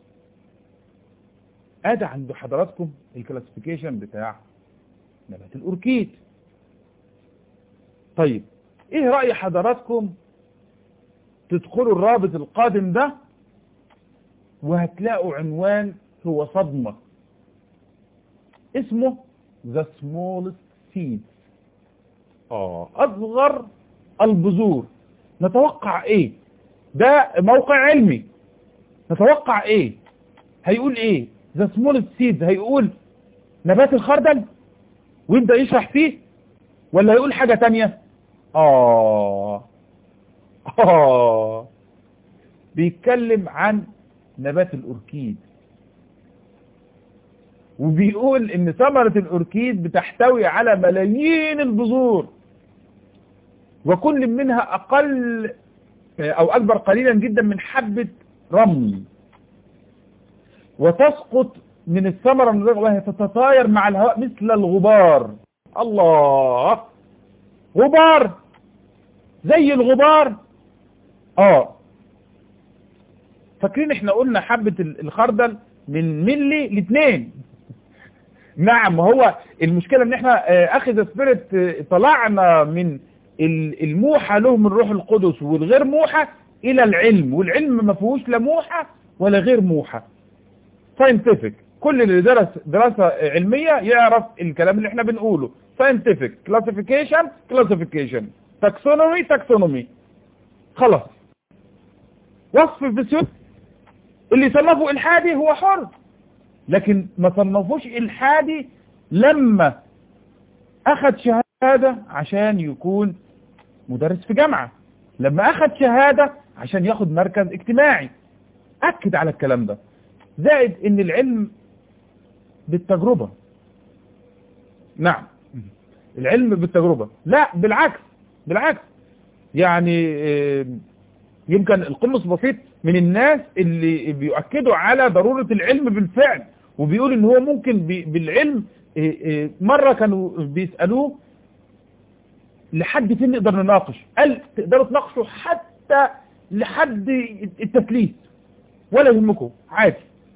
ادي عند حضراتكم الكلاسيفيكيشن بتاع نبات الأوركيد طيب ايه رأي حضراتكم تدخلوا الرابط القادم ده وهتلاقوا عنوان هو صدمة اسمه The Smallest Seeds اه اصغر البذور نتوقع ايه ده موقع علمي نتوقع ايه هيقول ايه The Smallest Seeds هيقول نبات الخردل ويبدأ يشرح فيه ولا هيقول حاجة تانية آه آه بيتكلم عن نبات الأوركيد وبيقول ان ثمرة الأوركيد بتحتوي على ملايين البذور وكل منها أقل أو أكبر قليلا جدا من حبة رمل وتسقط من الثمرة وهي تتطاير مع الهواء مثل الغبار الله غبار زي الغبار اه فاكرين احنا قلنا حبة الخردل من ملي لاثنين نعم هو المشكلة ان احنا اخذ سبيرت طلعنا من الموحى له من روح القدس والغير موحى الى العلم والعلم ما فيهوش لا موحى ولا غير موحى ساينتفك كل اللي درس دراسة علمية يعرف الكلام اللي احنا بنقوله scientific classification classification taxonomy taxonomy خلاص وصف الفسيوس اللي صنفه الحادي هو حر لكن ما صنفوش الحادي لما اخذ شهادة عشان يكون مدرس في جامعة لما اخذ شهادة عشان ياخد مركز اجتماعي اكد على الكلام ده زائد ان العلم بالتجربة نعم العلم بالتجربة لا بالعكس بالعكس يعني يمكن القمص بسيط من الناس اللي بيؤكدوا على ضرورة العلم بالفعل وبيقول ان هو ممكن بالعلم مرة كانوا بيسألوه لحد فين نقدر نناقش قال تقدروا تناقشوا حتى لحد التثليث ولا يهمكم عادي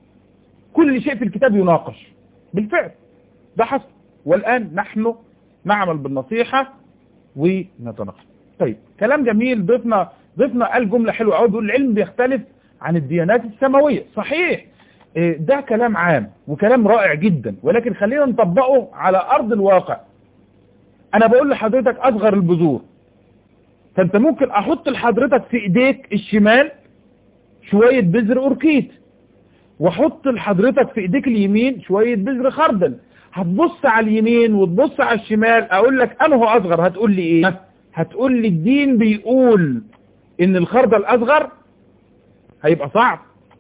كل شيء في الكتاب يناقش بالفعل ده حصل والآن نحن نعمل بالنصيحة ونتناقش طيب كلام جميل ضفنا ضفنا قال جملة حلوة قوي بيقول العلم بيختلف عن الديانات السماوية صحيح ده كلام عام وكلام رائع جدا ولكن خلينا نطبقه على أرض الواقع أنا بقول لحضرتك أصغر البذور فأنت ممكن أحط لحضرتك في إيديك الشمال شوية بذر أوركيد واحط لحضرتك في ايديك اليمين شوية بذر خردل هتبص على اليمين وتبص على الشمال اقول لك انه اصغر هتقول لي ايه هتقول لي الدين بيقول ان الخردل اصغر هيبقى صعب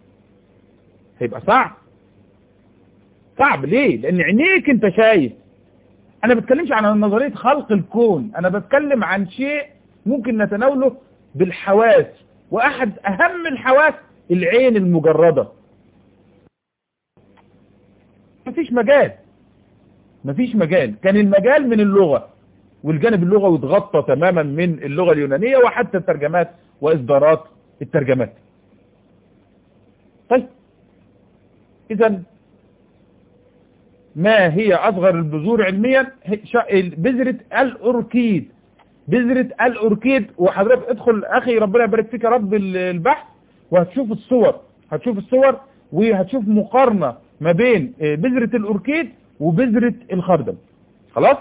هيبقى صعب صعب ليه لان عينيك انت شايف انا بتكلمش عن نظرية خلق الكون انا بتكلم عن شيء ممكن نتناوله بالحواس واحد اهم الحواس العين المجردة مفيش مجال مفيش مجال كان المجال من اللغة والجانب اللغوي اتغطى تماما من اللغة اليونانية وحتى الترجمات وإصدارات الترجمات طيب إذا ما هي أصغر البذور علميا بذرة الأوركيد بذرة الأوركيد وحضرتك ادخل أخي ربنا يبارك فيك يا رب البحث وهتشوف الصور هتشوف الصور وهتشوف مقارنة ما بين بذرة الأوركيد وبذرة الخردل خلاص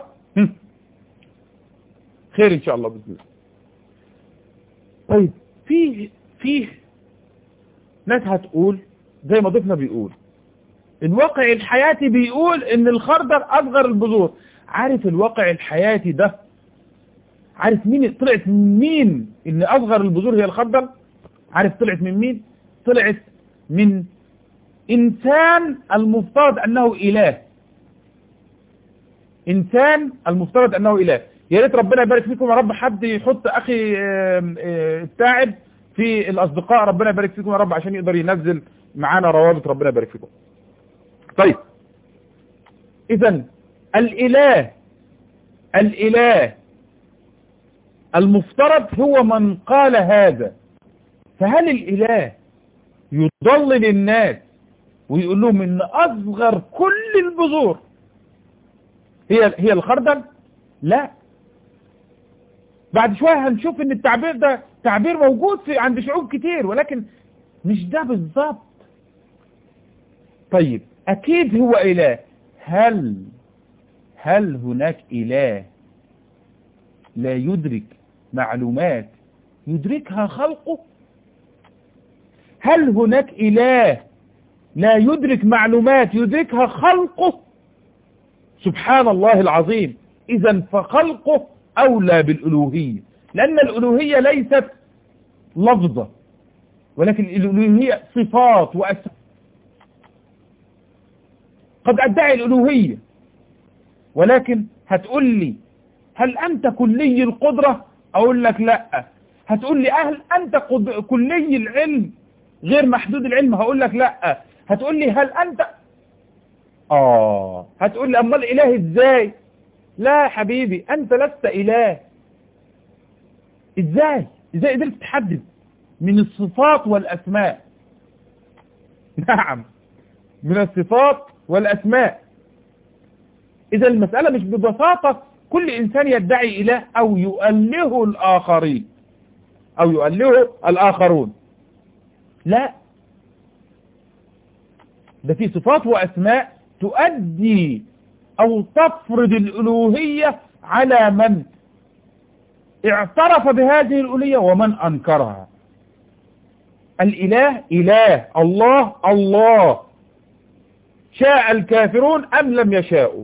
خير إن شاء الله بإذن الله طيب في في ناس هتقول زي ما ضيفنا بيقول الواقع الحياتي بيقول ان الخردل اصغر البذور عارف الواقع الحياتي ده عارف مين طلعت من مين ان اصغر البذور هي الخردل عارف طلعت من مين طلعت من انسان المفترض انه اله انسان المفترض انه اله يا ريت ربنا يبارك فيكم يا رب حد يحط اخي التاعب في الاصدقاء ربنا يبارك فيكم يا رب عشان يقدر ينزل معانا روابط ربنا يبارك فيكم طيب اذا الاله الاله المفترض هو من قال هذا فهل الاله يضلل الناس ويقول لهم ان اصغر كل البذور هي هي الخردل لا بعد شوية هنشوف ان التعبير ده تعبير موجود في عند شعوب كتير ولكن مش ده بالظبط طيب اكيد هو اله هل هل هناك اله لا يدرك معلومات يدركها خلقه هل هناك اله لا يدرك معلومات يدركها خلقه سبحان الله العظيم اذا فخلقه اولى بالالوهية لان الالوهية ليست لفظة ولكن الالوهية صفات وأسماء قد ادعي الالوهية ولكن هتقول لي هل انت كلي القدرة اقول لك لا هتقول لي هل انت كلي العلم غير محدود العلم هقول لك لا هتقول لي هل انت اه هتقول لي امال اله ازاي لا حبيبي انت لست اله ازاي ازاي قدرت تحدد من الصفات والاسماء نعم من الصفات والاسماء اذا المسألة مش ببساطة كل انسان يدعي اله او يؤله الاخرين او يؤله الاخرون لا ده في صفات واسماء تؤدي او تفرض الالوهية على من اعترف بهذه الالوهية ومن انكرها الاله اله الله الله شاء الكافرون ام لم يشاءوا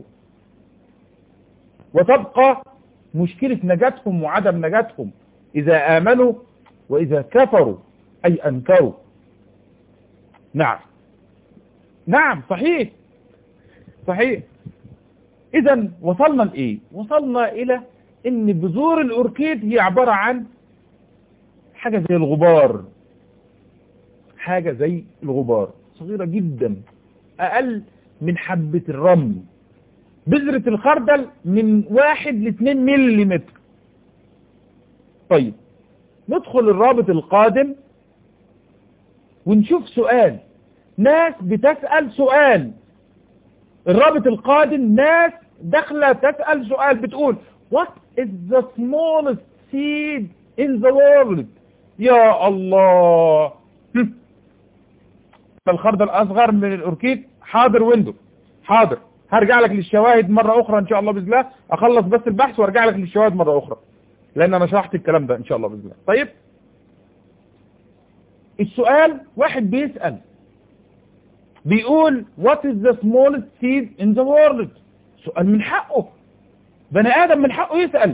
وتبقى مشكلة نجاتهم وعدم نجاتهم اذا امنوا واذا كفروا اي انكروا نعم نعم صحيح صحيح اذا وصلنا لايه وصلنا الى ان بذور الاوركيد هي عبارة عن حاجة زي الغبار حاجة زي الغبار صغيرة جدا اقل من حبة الرمل بذرة الخردل من واحد لاثنين مليمتر طيب ندخل الرابط القادم ونشوف سؤال ناس بتسأل سؤال الرابط القادم ناس داخلة تسأل سؤال بتقول what is the smallest seed in the world يا الله الخردل اصغر من الاوركيد حاضر ويندو حاضر هرجع لك للشواهد مرة اخرى ان شاء الله باذن الله اخلص بس البحث وارجع لك للشواهد مرة اخرى لان انا شرحت الكلام ده ان شاء الله باذن الله طيب السؤال واحد بيسأل بيقول what is the smallest seed in the world سؤال من حقه بني ادم من حقه يسأل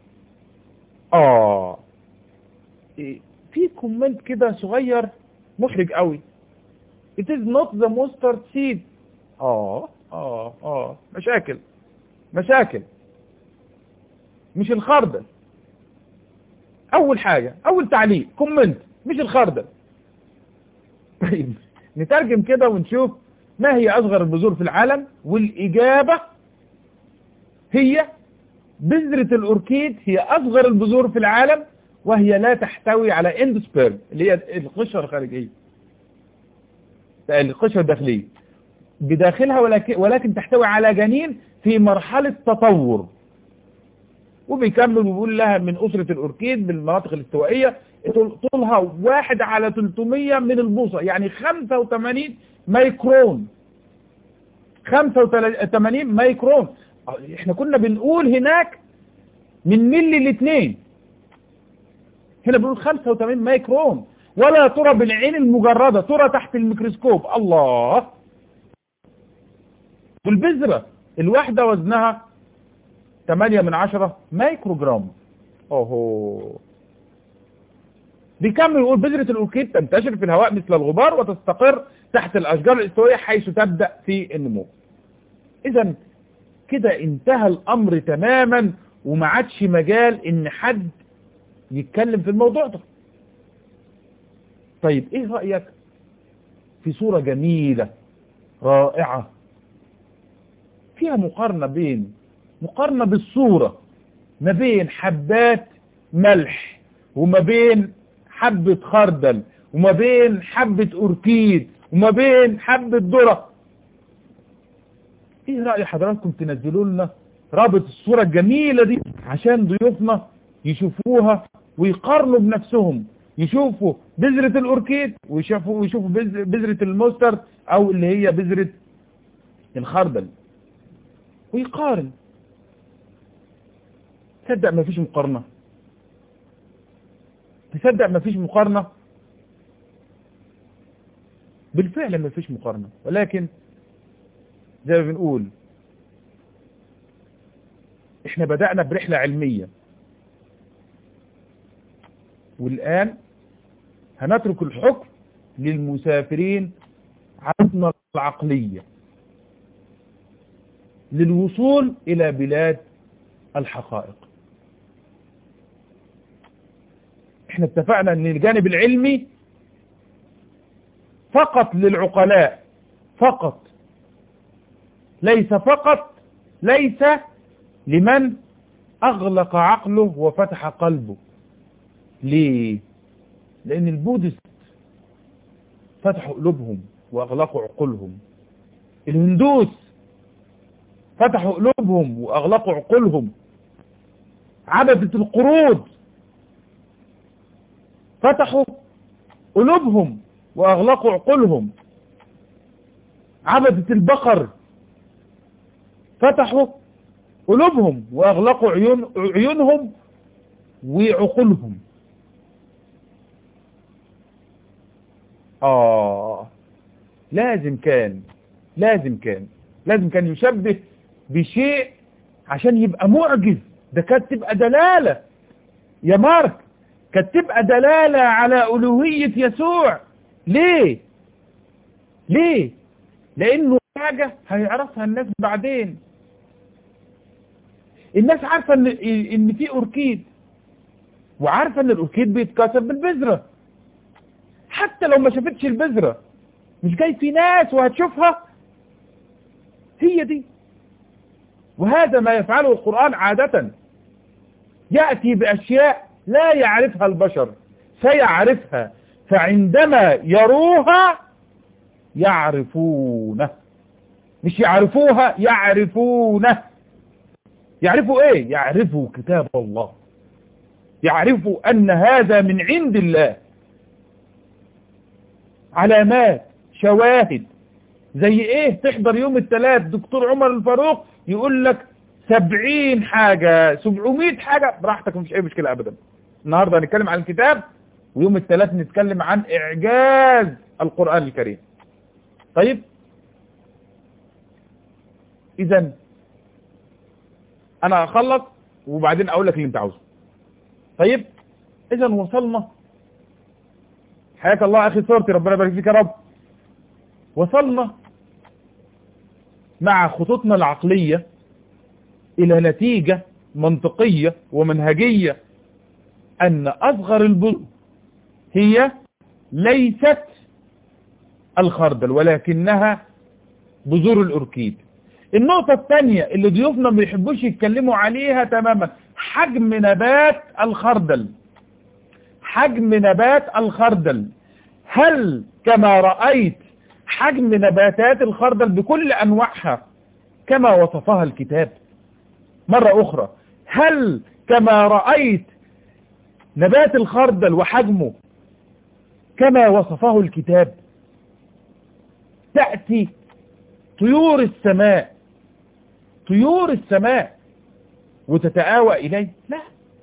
اه في كومنت كده صغير محرج قوي it is not the mustard seed اه اه اه مشاكل مشاكل مش الخردل اول حاجة اول تعليق كومنت مش الخردل طيب نترجم كده ونشوف ما هي اصغر البذور في العالم والاجابة هي بذرة الاوركيد هي اصغر البذور في العالم وهي لا تحتوي على اندوسبيرم اللي هي القشرة الخارجية القشرة الداخلية بداخلها ولكن, ولكن تحتوي على جنين في مرحلة تطور وبيكمل وبيقول لها من أسرة الأوركيد بالمناطق الاستوائية طولها واحد على 300 من البوصة يعني 85 مايكرون 85 مايكرون احنا كنا بنقول هناك من ملي لاثنين هنا بنقول 85 مايكرون ولا ترى بالعين المجردة ترى تحت الميكروسكوب الله والبذرة الواحدة وزنها 8 من 10 مايكروجرام اوهو بيكمل يقول بذرة الأوركيد تنتشر في الهواء مثل الغبار وتستقر تحت الأشجار الاستوائية حيث تبدأ في النمو إذا كده انتهى الأمر تماما وما عادش مجال إن حد يتكلم في الموضوع ده طيب إيه رأيك في صورة جميلة رائعة فيها مقارنة بين مقارنة بالصورة ما بين حبات ملح وما بين حبة خردل وما بين حبة أوركيد وما بين حبة ذرة ايه رأي حضراتكم تنزلوا لنا رابط الصورة الجميلة دي عشان ضيوفنا يشوفوها ويقارنوا بنفسهم يشوفوا بذرة الأوركيد ويشوفوا ويشوفوا بذرة المستر أو اللي هي بذرة الخردل ويقارن تصدق ما فيش مقارنة تصدق ما فيش مقارنة بالفعل ما فيش مقارنة ولكن زي ما بنقول احنا بدأنا برحلة علمية والآن هنترك الحكم للمسافرين عرضنا العقلية للوصول إلى بلاد الحقائق احنا اتفقنا ان الجانب العلمي فقط للعقلاء فقط ليس فقط ليس لمن اغلق عقله وفتح قلبه ليه لان البودست فتحوا قلوبهم واغلقوا عقولهم الهندوس فتحوا قلوبهم واغلقوا عقولهم عبدة القرود فتحوا قلوبهم واغلقوا عقولهم عبدة البقر فتحوا قلوبهم واغلقوا عيون عيونهم وعقولهم آه لازم كان لازم كان لازم كان يشبه بشيء عشان يبقى معجز ده كانت تبقى دلالة يا مارك كانت تبقى دلالة على ألوهية يسوع ليه ليه لأنه حاجة هيعرفها الناس بعدين الناس عارفة ان, إن في أوركيد وعارفة ان الأوركيد بيتكسر بالبذرة حتى لو ما شافتش البذرة مش جاي في ناس وهتشوفها هي دي وهذا ما يفعله القرآن عادة يأتي بأشياء لا يعرفها البشر سيعرفها فعندما يروها يعرفونه مش يعرفوها يعرفونه يعرفوا ايه يعرفوا كتاب الله يعرفوا ان هذا من عند الله علامات شواهد زي ايه تحضر يوم الثلاث دكتور عمر الفاروق يقول لك سبعين حاجة سبعمائة حاجة براحتك مفيش اي مشكلة ابدا النهاردة هنتكلم عن الكتاب ويوم الثلاث نتكلم عن اعجاز القرآن الكريم طيب اذا انا اخلص وبعدين اقول لك اللي انت عاوزه طيب اذا وصلنا حياك الله اخي صورتي ربنا يبارك فيك يا رب وصلنا مع خطوطنا العقلية الى نتيجة منطقية ومنهجية ان اصغر البذور هي ليست الخردل ولكنها بذور الأوركيد النقطة الثانية اللي ضيوفنا ما بيحبوش يتكلموا عليها تماما حجم نبات الخردل حجم نبات الخردل هل كما رأيت حجم نباتات الخردل بكل أنواعها كما وصفها الكتاب مرة أخرى هل كما رأيت نبات الخردل وحجمه كما وصفه الكتاب تأتي طيور السماء طيور السماء وتتآوى إليه لا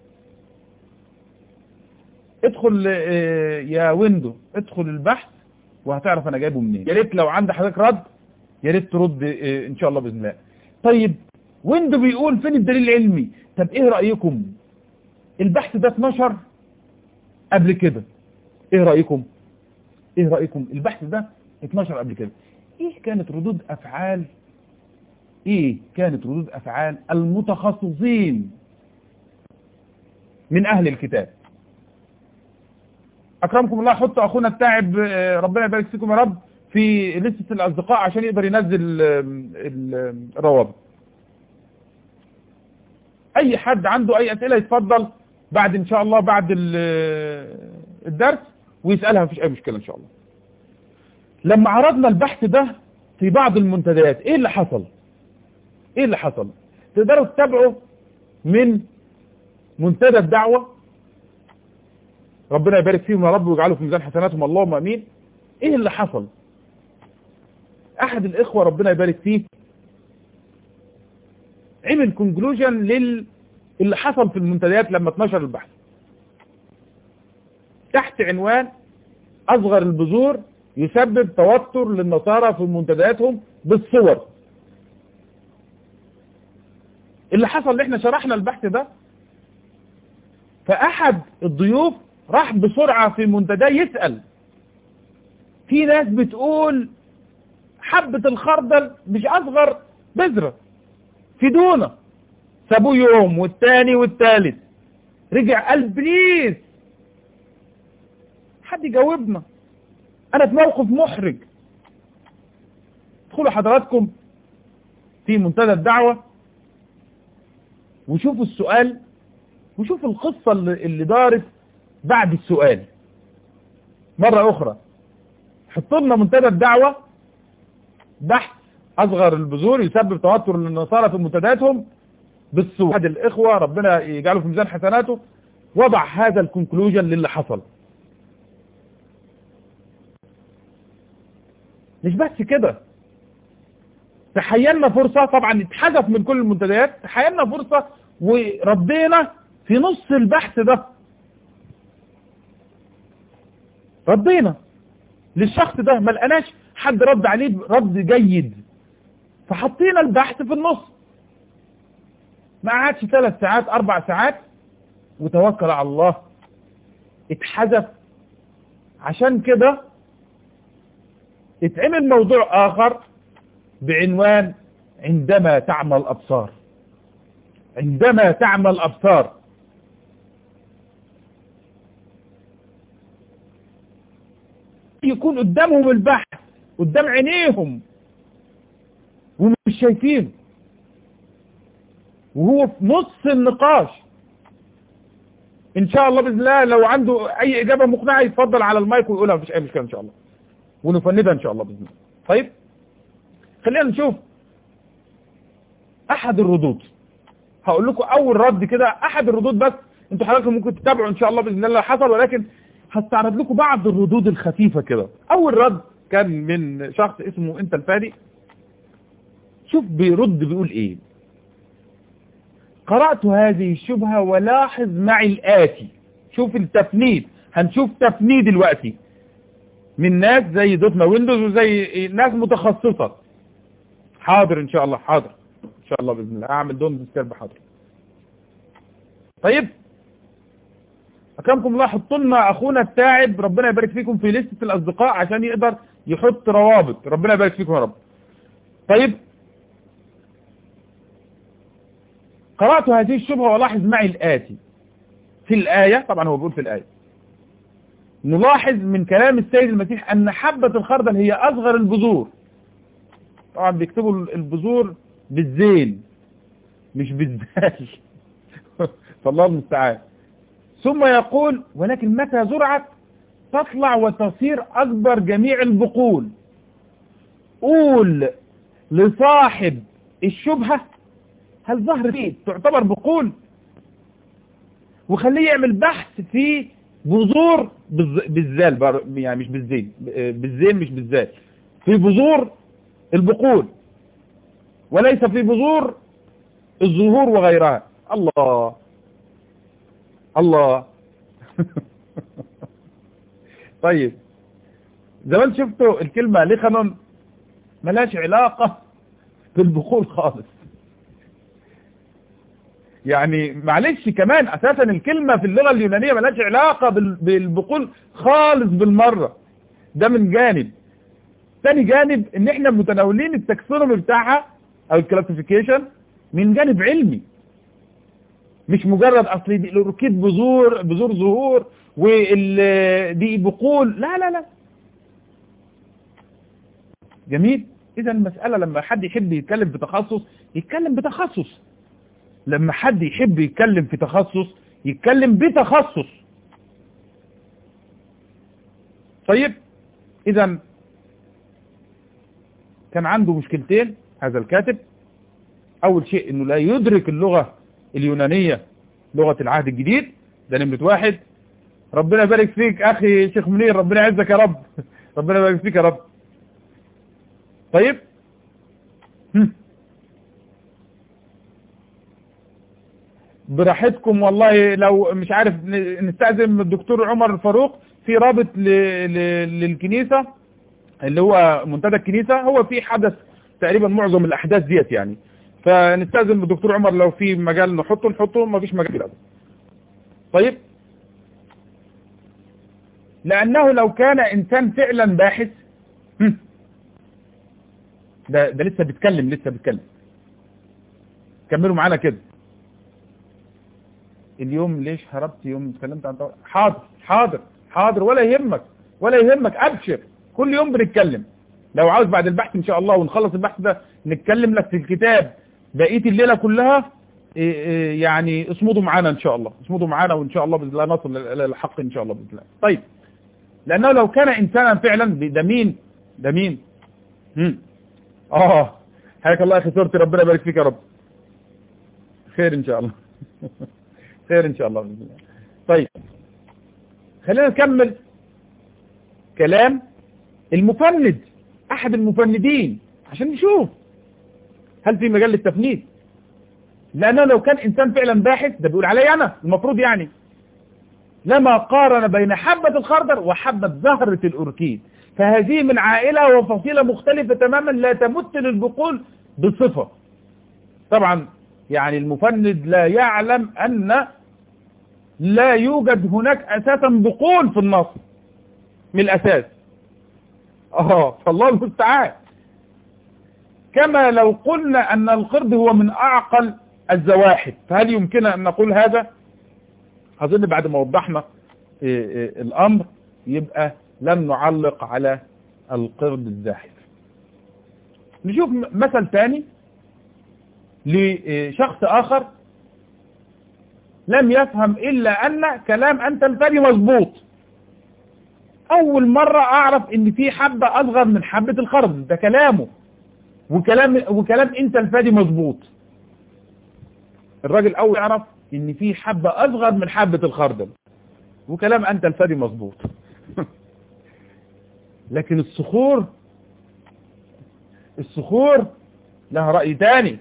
ادخل يا ويندو ادخل البحث وهتعرف انا جايبه منين يا ريت لو عند حضرتك رد يا ريت ترد ان شاء الله باذن الله طيب ويندو بيقول فين الدليل العلمي طب ايه رايكم البحث ده اتنشر قبل كده ايه رأيكم ايه رأيكم البحث ده اتنشر قبل كده ايه كانت ردود افعال ايه كانت ردود افعال المتخصصين من اهل الكتاب اكرمكم الله حطوا اخونا التاعب آه، ربنا يبارك فيكم يا رب في لستة الاصدقاء عشان يقدر ينزل آه، ال- الروابط اي حد عنده اي اسئلة يتفضل بعد ان شاء الله بعد ال- الدرس ويسألها مفيش اي مشكلة ان شاء الله لما عرضنا البحث ده في بعض المنتديات ايه اللي حصل ايه اللي حصل تقدروا تتابعوا من منتدى الدعوة ربنا يبارك فيهم يا رب ويجعله في ميزان حسناتهم اللهم امين ايه اللي حصل احد الاخوة ربنا يبارك فيه عمل كونكلوجن لل اللي حصل في المنتديات لما اتنشر البحث تحت عنوان اصغر البذور يسبب توتر للنصارى في منتدياتهم بالصور اللي حصل اللي احنا شرحنا البحث ده فاحد الضيوف راح بسرعة في منتدى يسأل في ناس بتقول حبة الخردل مش اصغر بذرة في دونة سابوه يوم والتاني والتالت رجع قال بليز حد يجاوبنا انا في موقف محرج ادخلوا حضراتكم في منتدى الدعوة وشوفوا السؤال وشوفوا القصة اللي اللي دارت بعد السؤال مرة اخرى حطوا لنا منتدى الدعوة بحث اصغر البذور يسبب توتر للنصارى في منتدياتهم بالصور احد الاخوة ربنا يجعله في ميزان حسناته وضع هذا الكونكلوجن للي حصل مش بس كده تحيلنا فرصة طبعا اتحذف من كل المنتديات تحيلنا فرصة وردينا في نص البحث ده ردينا للشخص ده ما لقناش حد رد عليه رد جيد فحطينا البحث في النص ما قعدش ثلاث ساعات اربع ساعات وتوكل على الله اتحذف عشان كده اتعمل موضوع اخر بعنوان عندما تعمى الابصار عندما تعمى الابصار يكون قدامهم البحث قدام عينيهم ومش شايفينه وهو في نص النقاش ان شاء الله باذن الله لو عنده اي اجابه مقنعه يتفضل على المايك ويقولها مفيش اي مشكله ان شاء الله ونفندها ان شاء الله باذن الله طيب خلينا نشوف احد الردود هقول لكم اول رد كده احد الردود بس انتوا حضراتكم ممكن تتابعوا ان شاء الله باذن الله اللي حصل ولكن هستعرض لكم بعض الردود الخفيفه كده اول رد كان من شخص اسمه انت الفادي شوف بيرد بيقول ايه قرأت هذه الشبهة ولاحظ معي الآتي شوف التفنيد هنشوف تفنيد دلوقتي من ناس زي دوتنا ويندوز وزي ناس متخصصة حاضر ان شاء الله حاضر ان شاء الله بإذن الله اعمل دوم ديسكرب حاضر طيب اكرمكم الله حطوا لنا اخونا التاعب ربنا يبارك فيكم في لستة الاصدقاء عشان يقدر يحط روابط ربنا يبارك فيكم يا رب طيب قرأت هذه الشبهة ولاحظ معي الآتي في الآية طبعا هو بيقول في الآية نلاحظ من كلام السيد المسيح أن حبة الخردل هي أصغر البذور طبعا بيكتبوا البذور بالزين مش بالزال فالله المستعان ثم يقول ولكن متى زرعت تطلع وتصير أكبر جميع البقول قول لصاحب الشبهة هل ظهر فيه تعتبر بقول وخليه يعمل بحث في بذور بالزال يعني مش بالزين بالزين مش بالزال في بذور البقول وليس في بذور الزهور وغيرها الله الله طيب زمان شفتوا الكلمة لخنون ملاش علاقة بالبقول خالص يعني معلش كمان اساسا الكلمة في اللغة اليونانية ملهاش علاقة بالبقول خالص بالمرة ده من جانب تاني جانب ان احنا متناولين التكسونومي بتاعها او الكلاسيفيكيشن من جانب علمي مش مجرد اصل دي الاوركيد بذور بذور زهور ودي بقول لا لا لا جميل اذا المسألة لما حد يحب يتكلم في تخصص يتكلم بتخصص لما حد يحب يتكلم في تخصص يتكلم بتخصص طيب اذا كان عنده مشكلتين هذا الكاتب اول شيء انه لا يدرك اللغة اليونانية لغة العهد الجديد ده نمرة واحد ربنا يبارك فيك اخي شيخ منير ربنا يعزك يا رب ربنا يبارك فيك يا رب طيب براحتكم والله لو مش عارف نستأذن من الدكتور عمر فاروق في رابط للكنيسة اللي هو منتدى الكنيسة هو في حدث تقريبا معظم الأحداث ديت يعني فنستأذن من الدكتور عمر لو في مجال نحطه نحطه ما فيش مجال كده طيب لأنه لو كان إنسان فعلا باحث ده, ده لسه بيتكلم لسه بيتكلم كملوا معانا كده اليوم ليش هربت يوم اتكلمت عن حاضر حاضر حاضر ولا يهمك ولا يهمك ابشر كل يوم بنتكلم لو عاوز بعد البحث ان شاء الله ونخلص البحث ده نتكلم لك في الكتاب بقيه الليله كلها يعني اصمدوا معانا ان شاء الله اصمدوا معانا وان شاء الله باذن الله نصل للحق ان شاء الله باذن الله طيب لانه لو كان انسانا فعلا ده مين ده مين هم. اه حياك الله يا اخي صورتي ربنا يبارك فيك يا رب خير ان شاء الله خير ان شاء الله باذن الله طيب خلينا نكمل كلام المفند احد المفندين عشان نشوف هل في مجال للتفنيد لانه لو كان انسان فعلا باحث ده بيقول علي انا المفروض يعني لما قارن بين حبة الخردل وحبة زهرة الأوركيد فهذه من عائلة وفصيلة مختلفة تماما لا تمت للبقول بصفة طبعا يعني المفند لا يعلم أن لا يوجد هناك أساسا بقول في النص من الأساس اه فالله المستعان كما لو قلنا أن القرد هو من أعقل الزواحف فهل يمكن أن نقول هذا أظن بعد ما وضحنا الأمر يبقى لم نعلق على القرد الزاحف نشوف مثل ثاني لشخص آخر لم يفهم إلا أن كلام أنت الفري مظبوط أول مرة أعرف إن في حبة أصغر من حبة الخرز ده كلامه وكلام وكلام أنت الفادي مظبوط الراجل أول يعرف إن في حبة أصغر من حبة الخردل وكلام أنت الفادي مظبوط لكن الصخور الصخور لها رأي تاني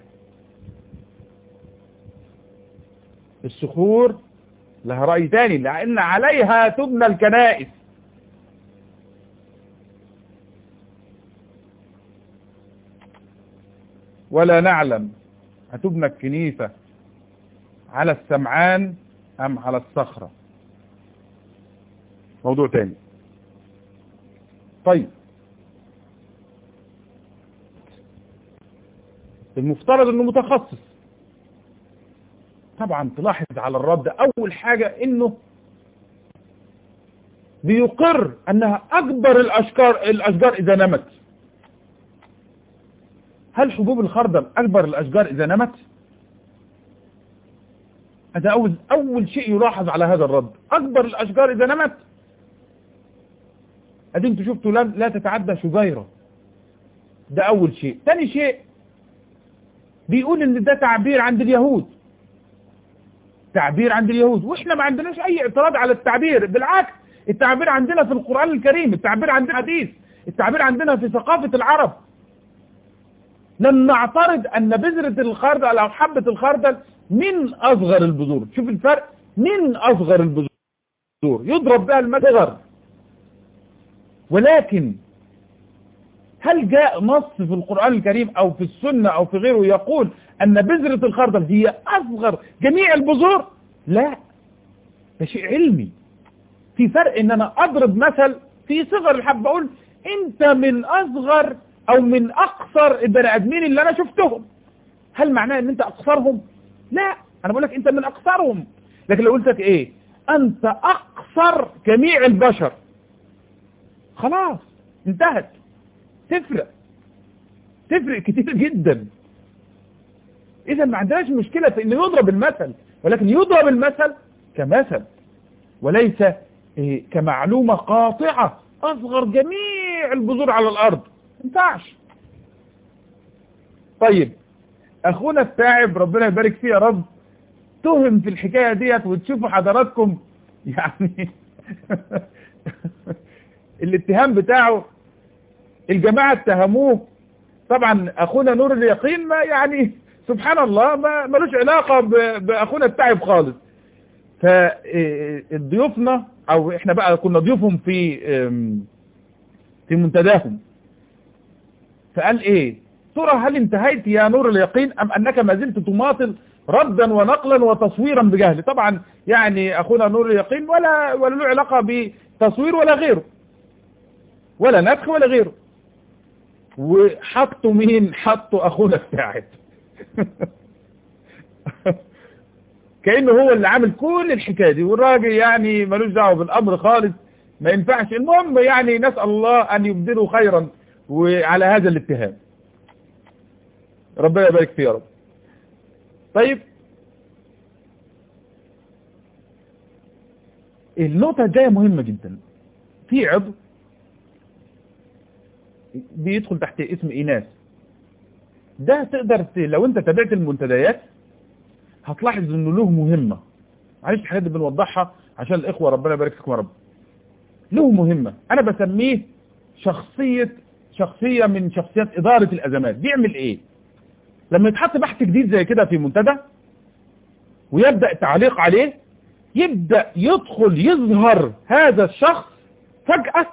الصخور لها رأي تاني لأن عليها تبنى الكنائس ولا نعلم هتبنى الكنيسة على السمعان أم على الصخرة موضوع تاني طيب المفترض انه متخصص طبعا تلاحظ على الرد اول حاجة انه بيقر انها اكبر الاشجار الاشجار اذا نمت هل حبوب الخردل اكبر الاشجار اذا نمت هذا اول اول شيء يلاحظ على هذا الرد اكبر الاشجار اذا نمت ادي انتوا شفتوا لا, لا تتعدى شجيرة ده اول شيء ثاني شيء بيقول ان ده تعبير عند اليهود تعبير عند اليهود واحنا ما عندناش اي اعتراض على التعبير بالعكس التعبير عندنا في القرآن الكريم التعبير عندنا حديث التعبير عندنا في ثقافة العرب لم نعترض ان بذرة الخردل او حبة الخردل من اصغر البذور شوف الفرق من اصغر البذور يضرب بها المثل ولكن هل جاء نص في القرآن الكريم أو في السنة أو في غيره يقول أن بذرة الخردل هي أصغر جميع البذور لا ده شيء علمي في فرق ان انا اضرب مثل في صغر الحب بقول انت من اصغر او من اقصر البني ادمين اللي انا شفتهم هل معناه ان انت اقصرهم لا انا بقول لك انت من اقصرهم لكن لو قلت لك ايه انت اقصر جميع البشر خلاص انتهت تفرق تفرق كتير جدا اذا ما عندناش مشكلة في انه يضرب المثل ولكن يضرب المثل كمثل وليس إيه كمعلومة قاطعة اصغر جميع البذور على الارض ينفعش طيب اخونا التاعب ربنا يبارك فيه يا رب تهم في الحكاية ديت وتشوفوا حضراتكم يعني الاتهام بتاعه الجماعة اتهموه طبعا اخونا نور اليقين ما يعني سبحان الله ما ملوش علاقة باخونا التعب خالص فضيوفنا او احنا بقى كنا ضيوفهم في في منتداهم فقال ايه ترى هل انتهيت يا نور اليقين ام انك ما زلت تماطل ردا ونقلا وتصويرا بجهل طبعا يعني اخونا نور اليقين ولا ولا له علاقة بتصوير ولا غيره ولا نفخ ولا غيره وحطوا مين حطوا اخونا التاعب كأنه هو اللي عامل كل الحكاية دي والراجل يعني ملوش دعوه بالأمر خالص ما ينفعش المهم يعني نسأل الله أن يبدله خيرا وعلى هذا الاتهام ربنا يبارك فيه يا رب طيب النقطة الجاية مهمة جدا في عضو بيدخل تحت اسم إيناس ده تقدر لو انت تابعت المنتديات هتلاحظ انه له مهمة معلش الحاجات دي بنوضحها عشان الاخوة ربنا يبارك فيكم يا رب له مهمة انا بسميه شخصية شخصية من شخصيات ادارة الازمات بيعمل ايه لما يتحط بحث جديد زي كده في منتدى ويبدأ التعليق عليه يبدأ يدخل يظهر هذا الشخص فجأة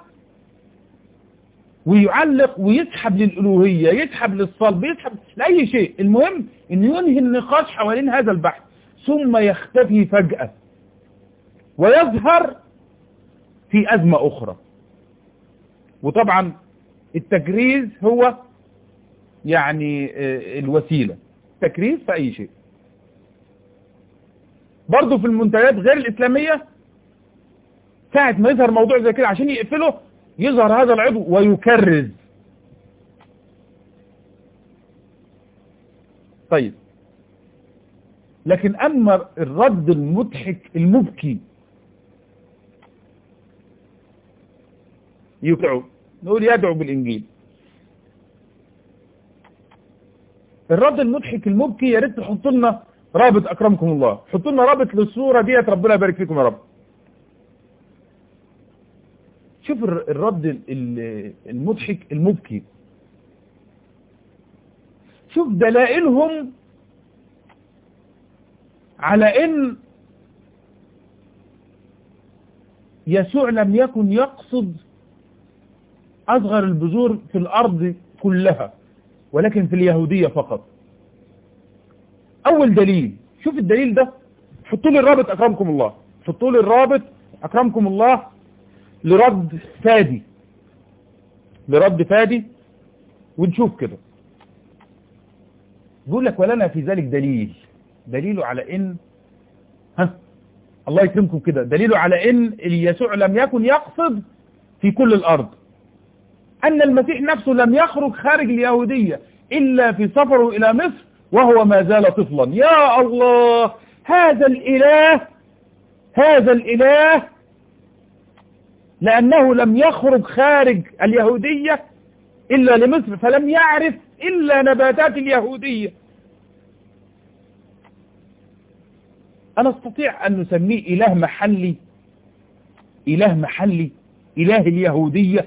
ويعلق ويسحب للألوهية يسحب للصلب يسحب لأي شيء المهم أن ينهي النقاش حوالين هذا البحث ثم يختفي فجأة ويظهر في أزمة أخرى وطبعا التكريز هو يعني الوسيلة تكريز في أي شيء برضه في المنتديات غير الإسلامية ساعة ما يظهر موضوع زي كده عشان يقفله يظهر هذا العضو ويكرز طيب لكن أما الرد المضحك المبكي يدعو نقول يدعو بالإنجيل الرد المضحك المبكي يا ريت تحط لنا رابط أكرمكم الله حطوا لنا رابط للصورة ديت ربنا يبارك فيكم يا رب شوف الرد المضحك المبكي شوف دلائلهم على ان يسوع لم يكن يقصد اصغر البذور في الارض كلها ولكن في اليهودية فقط اول دليل شوف الدليل ده حطوا لي الرابط اكرمكم الله حطوا لي الرابط اكرمكم الله لرد فادي لرد فادي ونشوف كده بيقول لك ولنا في ذلك دليل دليله على ان ها الله يكرمكم كده دليله على ان يسوع لم يكن يقصد في كل الارض ان المسيح نفسه لم يخرج خارج اليهودية الا في سفره الى مصر وهو ما زال طفلا يا الله هذا الاله هذا الاله لأنه لم يخرج خارج اليهودية إلا لمصر فلم يعرف إلا نباتات اليهودية أنا استطيع أن نسميه إله محلي إله محلي إله اليهودية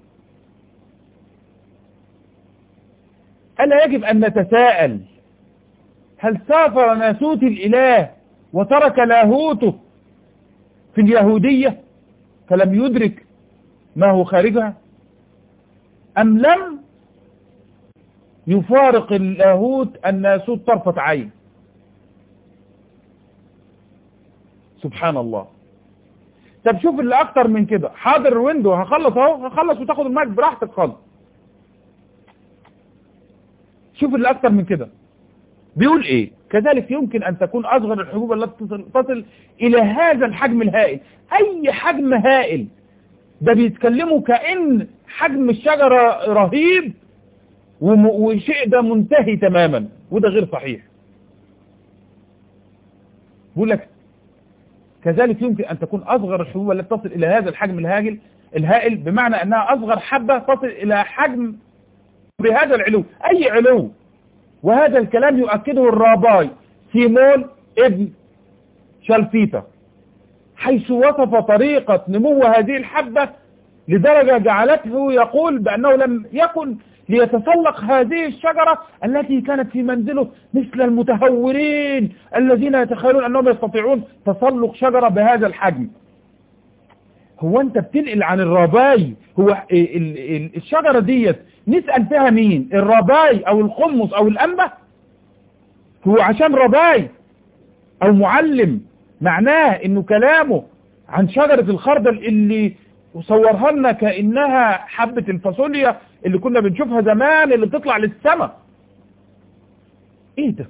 ألا يجب أن نتساءل هل سافر ناسوت الإله وترك لاهوته في اليهودية فلم يدرك ما هو خارجها أم لم يفارق اللاهوت الناسوت طرفة عين سبحان الله طب شوف اللي اكتر من كده حاضر الويندو هخلص اهو هخلص وتاخد المايك براحتك خالص شوف اللي اكتر من كده بيقول ايه كذلك يمكن ان تكون اصغر الحبوب التي تصل, تصل الى هذا الحجم الهائل اي حجم هائل ده بيتكلموا كأن حجم الشجرة رهيب وشيء ده منتهي تماما وده غير صحيح بيقول لك كذلك يمكن أن تكون أصغر الحبوب التي تصل إلى هذا الحجم الهاجل الهائل بمعنى أنها أصغر حبة تصل إلى حجم بهذا العلو أي علو وهذا الكلام يؤكده الراباي سيمون ابن شلفيتا حيث وصف طريقة نمو هذه الحبة لدرجة جعلته يقول بأنه لم يكن ليتسلق هذه الشجرة التي كانت في منزله مثل المتهورين الذين يتخيلون أنهم يستطيعون تسلق شجرة بهذا الحجم هو أنت بتنقل عن الرباي هو الشجرة ديت نسأل فيها مين الرباي أو القمص أو الأنبة هو عشان رباي أو معلم معناه انه كلامه عن شجرة الخردل اللي وصورها لنا كأنها حبة الفاصوليا اللي كنا بنشوفها زمان اللي بتطلع للسماء ايه ده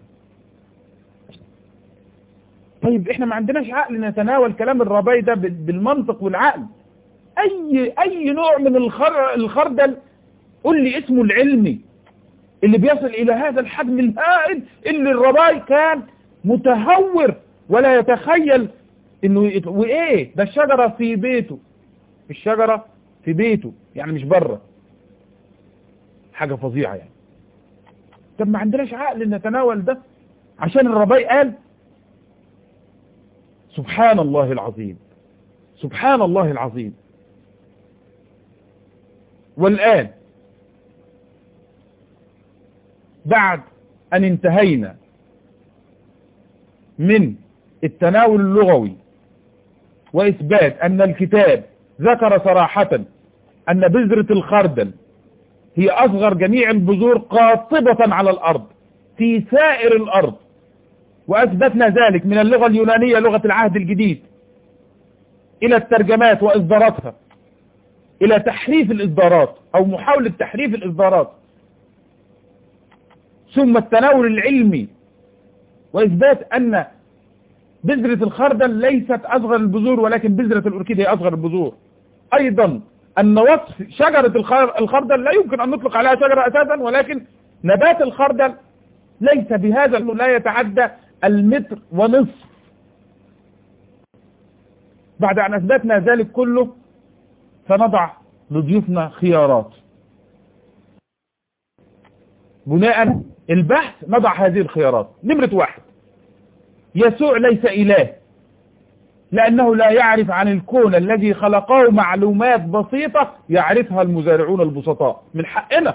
طيب احنا ما عندناش عقل نتناول كلام الرباي ده بالمنطق والعقل اي اي نوع من الخر الخردل قول لي اسمه العلمي اللي بيصل الى هذا الحجم الهائل اللي الرباي كان متهور ولا يتخيل انه يت... وايه ده الشجرة في بيته الشجرة في بيته يعني مش بره حاجة فظيعة يعني طب ما عندناش عقل نتناول ده عشان الرباي قال سبحان الله العظيم سبحان الله العظيم والآن بعد أن انتهينا من التناول اللغوي وإثبات أن الكتاب ذكر صراحة أن بذرة الخردل هي أصغر جميع البذور قاطبة على الأرض في سائر الأرض وأثبتنا ذلك من اللغة اليونانية لغة العهد الجديد إلى الترجمات وإصداراتها إلى تحريف الإصدارات أو محاولة تحريف الإصدارات ثم التناول العلمي وإثبات أن بذرة الخردل ليست أصغر البذور ولكن بذرة الأوركيديا أصغر البذور أيضا أن وصف شجرة الخردل لا يمكن أن نطلق عليها شجرة أساسا ولكن نبات الخردل ليس بهذا لا يتعدى المتر ونصف بعد أن أثبتنا ذلك كله سنضع لضيوفنا خيارات بناء البحث نضع هذه الخيارات نمرة واحد يسوع ليس إله لأنه لا يعرف عن الكون الذي خلقه معلومات بسيطة يعرفها المزارعون البسطاء من حقنا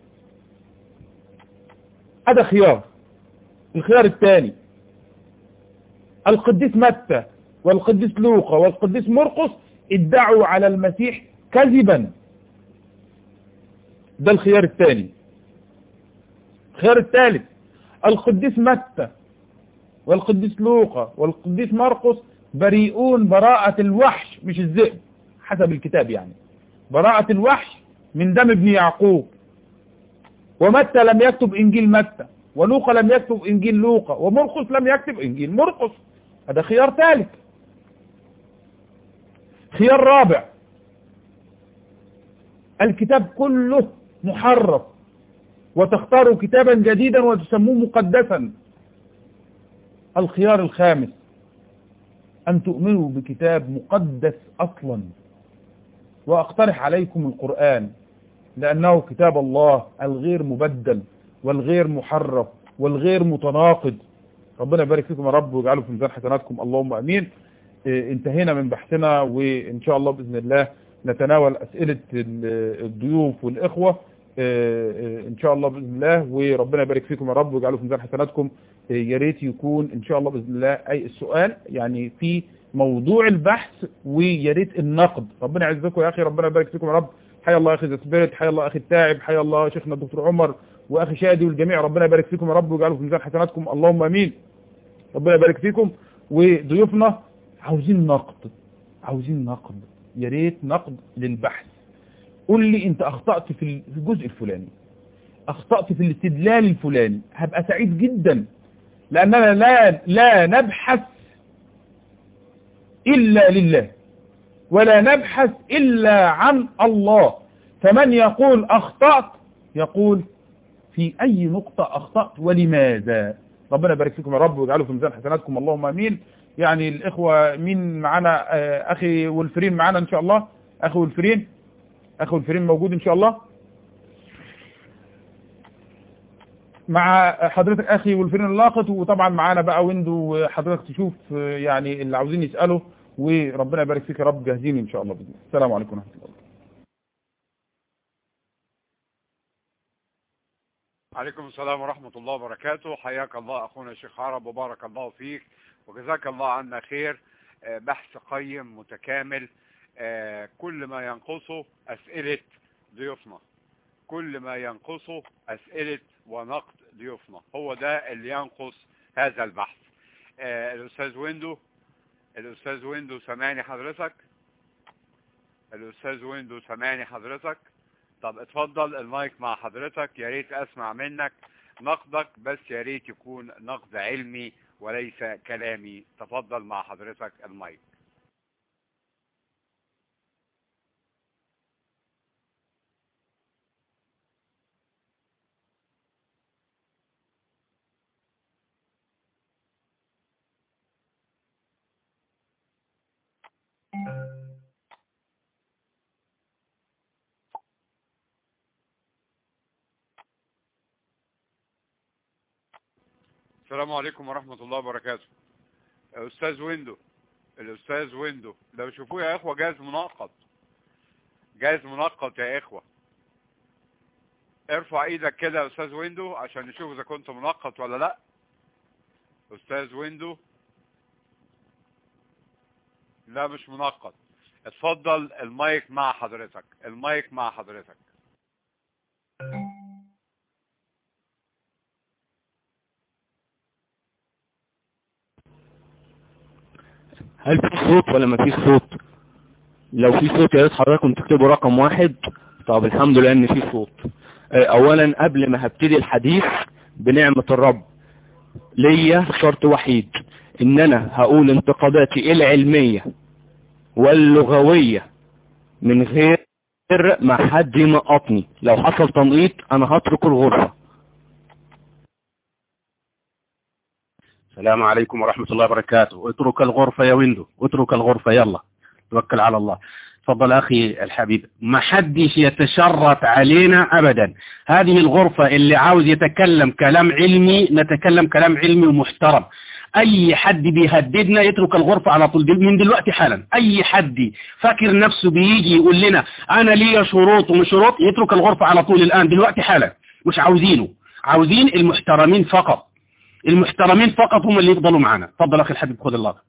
هذا خيار الخيار الثاني القديس متى والقديس لوقا والقديس مرقس ادعوا على المسيح كذبا ده الخيار الثاني الخيار الثالث القديس متى والقديس لوقا والقديس مرقس بريئون براءة الوحش مش الذئب حسب الكتاب يعني براءة الوحش من دم ابن يعقوب ومتى لم يكتب انجيل متى ولوقا لم يكتب انجيل لوقا ومرقس لم يكتب انجيل مرقس هذا خيار ثالث خيار رابع الكتاب كله محرف وتختاروا كتابا جديدا وتسموه مقدسا الخيار الخامس أن تؤمنوا بكتاب مقدس أصلا وأقترح عليكم القرآن لأنه كتاب الله الغير مبدل والغير محرف والغير متناقض ربنا يبارك فيكم يا رب ويجعله في ميزان حسناتكم اللهم امين اه انتهينا من بحثنا وان شاء الله باذن الله نتناول اسئله الضيوف والاخوه اه ان شاء الله باذن الله وربنا يبارك فيكم يا رب ويجعله في ميزان حسناتكم اه يا ريت يكون ان شاء الله باذن الله اي السؤال يعني في موضوع البحث ويا ريت النقد ربنا يعزكم يا اخي ربنا يبارك فيكم يا رب حيا الله اخي ذا سبيريت حيا الله اخي التاعب حيا الله شيخنا الدكتور عمر واخي شادي والجميع ربنا يبارك فيكم يا رب ويجعله في ميزان حسناتكم اللهم امين ربنا يبارك فيكم وضيوفنا عاوزين نقد عاوزين نقد يا ريت نقد للبحث قول لي انت اخطأت في الجزء الفلاني اخطأت في الاستدلال الفلاني هبقى سعيد جدا لاننا لا لا نبحث الا لله ولا نبحث الا عن الله فمن يقول اخطأت يقول في اي نقطة اخطأت ولماذا ربنا يبارك فيكم يا رب ويجعله في ميزان حسناتكم اللهم امين يعني الاخوة مين معانا اخي والفرين معانا ان شاء الله اخي والفرين اخي والفرين موجود ان شاء الله مع حضرتك اخي والفرين اللاقط وطبعا معانا بقى ويندو حضرتك تشوف يعني اللي عاوزين يسألوا وربنا يبارك فيك يا رب جاهزين ان شاء الله باذن الله السلام عليكم ورحمه الله عليكم السلام ورحمة الله وبركاته حياك الله أخونا الشيخ عرب وبارك الله فيك وجزاك الله عنا خير بحث قيم متكامل كل ما ينقصه أسئلة ضيوفنا كل ما ينقصه أسئلة ونقد ضيوفنا هو ده اللي ينقص هذا البحث الأستاذ ويندو الأستاذ ويندو سامعني حضرتك الأستاذ ويندو سامعني حضرتك طب اتفضل المايك مع حضرتك يا ريت اسمع منك نقدك بس يا ريت يكون نقد علمي وليس كلامي تفضل مع حضرتك المايك السلام عليكم ورحمة الله وبركاته أستاذ ويندو الأستاذ ويندو لو شوفوه يا إخوة جاهز منقط جاهز منقط يا إخوة ارفع ايدك كده يا أستاذ ويندو عشان نشوف إذا كنت منقط ولا لأ أستاذ ويندو لا مش منقط اتفضل المايك مع حضرتك المايك مع حضرتك هل في صوت ولا ما فيش صوت لو في صوت يا ريت حضراتكم تكتبوا رقم واحد طب الحمد لله ان في صوت اولا قبل ما هبتدي الحديث بنعمة الرب ليا شرط وحيد ان انا هقول انتقاداتي العلمية واللغوية من غير ما حد ينقطني لو حصل تنقيط انا هترك الغرفة السلام عليكم ورحمة الله وبركاته اترك الغرفة يا ويندو اترك الغرفة يلا توكل على الله تفضل أخي الحبيب ما حدش يتشرط علينا أبدا هذه الغرفة اللي عاوز يتكلم كلام علمي نتكلم كلام علمي ومحترم أي حد بيهددنا يترك الغرفة على طول من دلوقتي حالا أي حد فاكر نفسه بيجي يقول لنا أنا ليا شروط ومش شروط يترك الغرفة على طول الآن دلوقتي حالا مش عاوزينه عاوزين المحترمين فقط المحترمين فقط هم اللي يفضلوا معنا تفضل أخي الحبيب خذ الله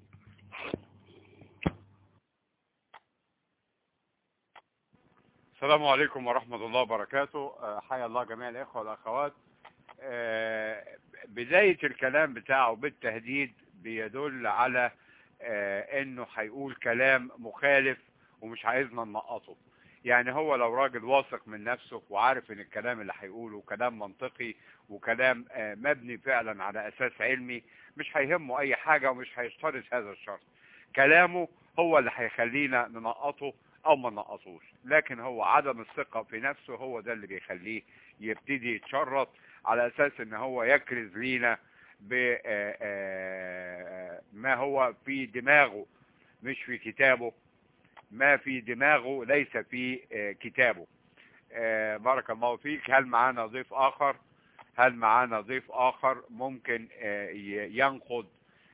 السلام عليكم ورحمة الله وبركاته حيا الله جميع الإخوة والأخوات بداية الكلام بتاعه بالتهديد بيدل على انه هيقول كلام مخالف ومش عايزنا ننقطه يعني هو لو راجل واثق من نفسه وعارف ان الكلام اللي هيقوله كلام منطقي وكلام مبني فعلا على اساس علمي مش هيهمه اي حاجة ومش هيشترط هذا الشرط كلامه هو اللي هيخلينا ننقطه او ما ننقصوش لكن هو عدم الثقة في نفسه هو ده اللي بيخليه يبتدي يتشرط على اساس ان هو يكرز لينا بما هو في دماغه مش في كتابه ما في دماغه ليس في كتابه بارك الله فيك هل معانا ضيف اخر هل معانا ضيف اخر ممكن ينقض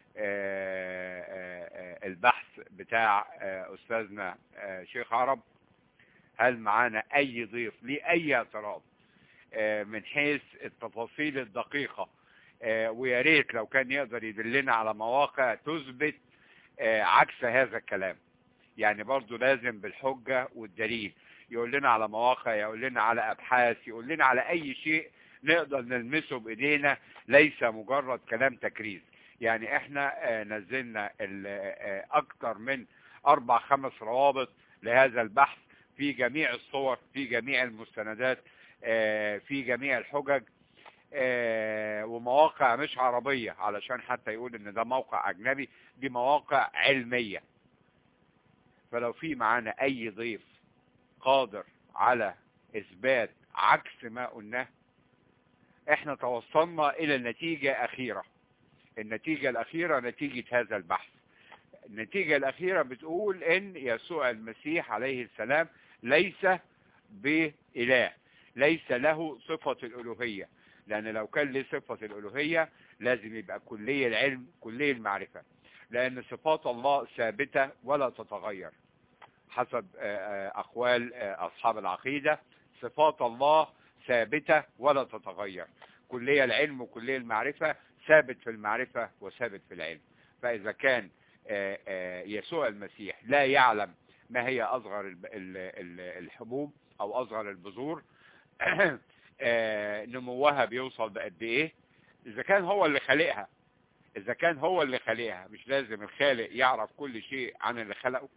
البحث بتاع استاذنا شيخ عرب هل معانا اي ضيف ليه اي اعتراض من حيث التفاصيل الدقيقة ويا ريت لو كان يقدر يدلنا على مواقع تثبت عكس هذا الكلام يعني برضو لازم بالحجة والدليل يقول لنا على مواقع يقول لنا على ابحاث يقول لنا على اي شيء نقدر نلمسه بايدينا ليس مجرد كلام تكريز يعني احنا آه، نزلنا ال- آه، اكتر من اربع خمس روابط لهذا البحث في جميع الصور في جميع المستندات آه، في جميع الحجج آه، ومواقع مش عربية علشان حتى يقول ان ده موقع اجنبي دي مواقع علمية فلو في معانا اي ضيف قادر على اثبات عكس ما قلناه احنا توصلنا الى نتيجة اخيرة النتيجة الاخيرة نتيجة هذا البحث النتيجة الاخيرة بتقول ان يسوع المسيح عليه السلام ليس بإله ليس له صفة الألوهية لأن لو كان له صفة الألوهية لازم يبقى كلية العلم كلية المعرفة لأن صفات الله ثابتة ولا تتغير حسب آه، آه، أقوال آه، أصحاب العقيدة صفات الله ثابتة ولا تتغير كلية العلم وكلية المعرفة ثابت في المعرفة وثابت في العلم فإذا كان آه، آه، يسوع المسيح لا يعلم ما هي أصغر الب- ال- ال- الحبوب أو أصغر البذور آه، نموها بيوصل بقد إيه إذا كان هو اللي خالقها إذا كان هو اللي خالقها مش لازم الخالق يعرف كل شيء عن اللي خلقه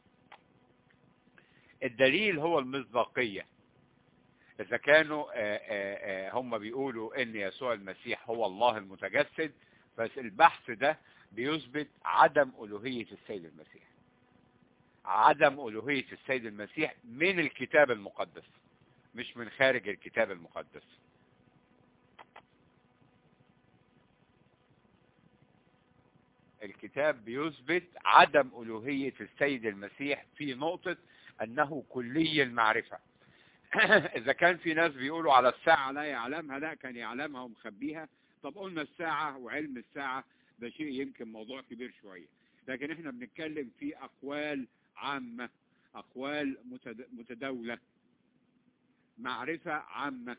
الدليل هو المصداقية إذا كانوا آه، آه، آه، هم بيقولوا إن يسوع المسيح هو الله المتجسد فالبحث ده بيثبت عدم ألوهية السيد المسيح عدم ألوهية السيد المسيح من الكتاب المقدس مش من خارج الكتاب المقدس الكتاب بيثبت عدم ألوهية السيد المسيح في نقطة أنه كلي المعرفة إذا كان في ناس بيقولوا على الساعة لا يعلمها لا كان يعلمها ومخبيها طب قلنا الساعة وعلم الساعة ده شيء يمكن موضوع كبير شوية لكن احنا بنتكلم في أقوال عامة أقوال متد- متداولة معرفة عامة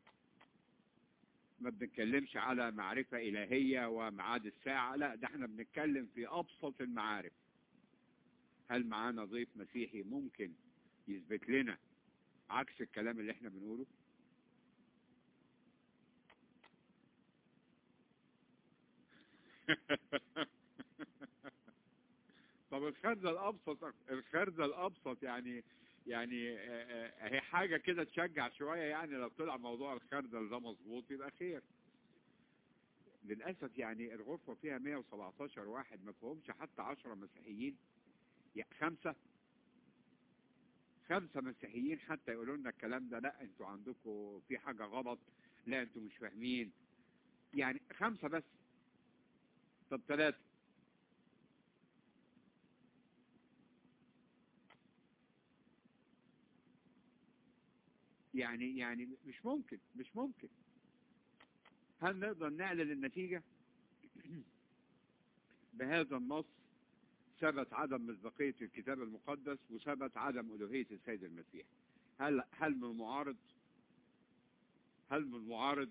ما بنتكلمش على معرفة إلهية ومعاد الساعة لا ده احنا بنتكلم في أبسط المعارف هل معانا ضيف مسيحي ممكن يثبت لنا عكس الكلام اللي احنا بنقوله طب الخردة الأبسط الخردة الأبسط يعني يعني آه، آه، هي حاجة كده تشجع شوية يعني لو طلع موضوع الخردل ده مظبوط يبقى خير للأسف يعني الغرفة فيها 117 واحد ما فيهمش حتى 10 مسيحيين يا خمسة خمسة مسيحيين حتى يقولوا لنا الكلام ده لا انتوا عندكم في حاجة غلط لا انتوا مش فاهمين يعني خمسة بس طب ثلاثة يعني يعني مش ممكن مش ممكن هل نقدر نعلن النتيجة بهذا النص ثبت عدم مصداقية الكتاب المقدس وثبت عدم ألوهية السيد المسيح هل هل من معارض هل من معارض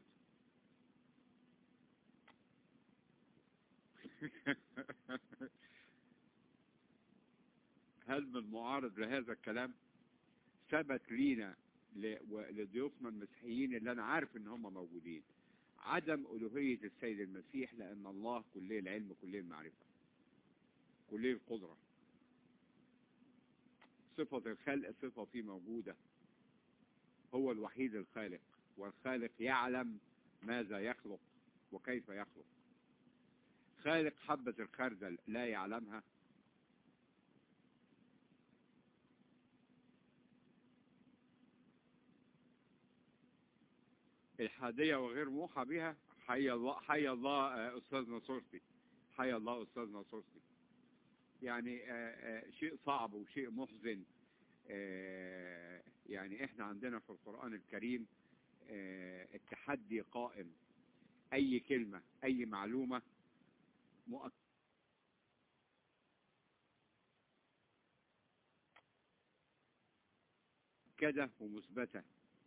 هل من معارض لهذا الكلام ثبت لينا ل- و- لضيوفنا المسيحيين اللي انا عارف ان هم موجودين عدم الوهية السيد المسيح لان الله كلية العلم كلية المعرفة كلية القدرة صفة الخلق صفة فيه موجودة هو الوحيد الخالق والخالق يعلم ماذا يخلق وكيف يخلق خالق حبة الخردل لا يعلمها الحادية وغير موحى بها حي الله حي الله آه، أستاذنا صورتي حي الله أستاذنا صورتي يعني آه، آه، شيء صعب وشيء محزن آه، يعني احنا عندنا في القرآن الكريم آه، التحدي قائم أي كلمة أي معلومة مؤكدة ومثبتة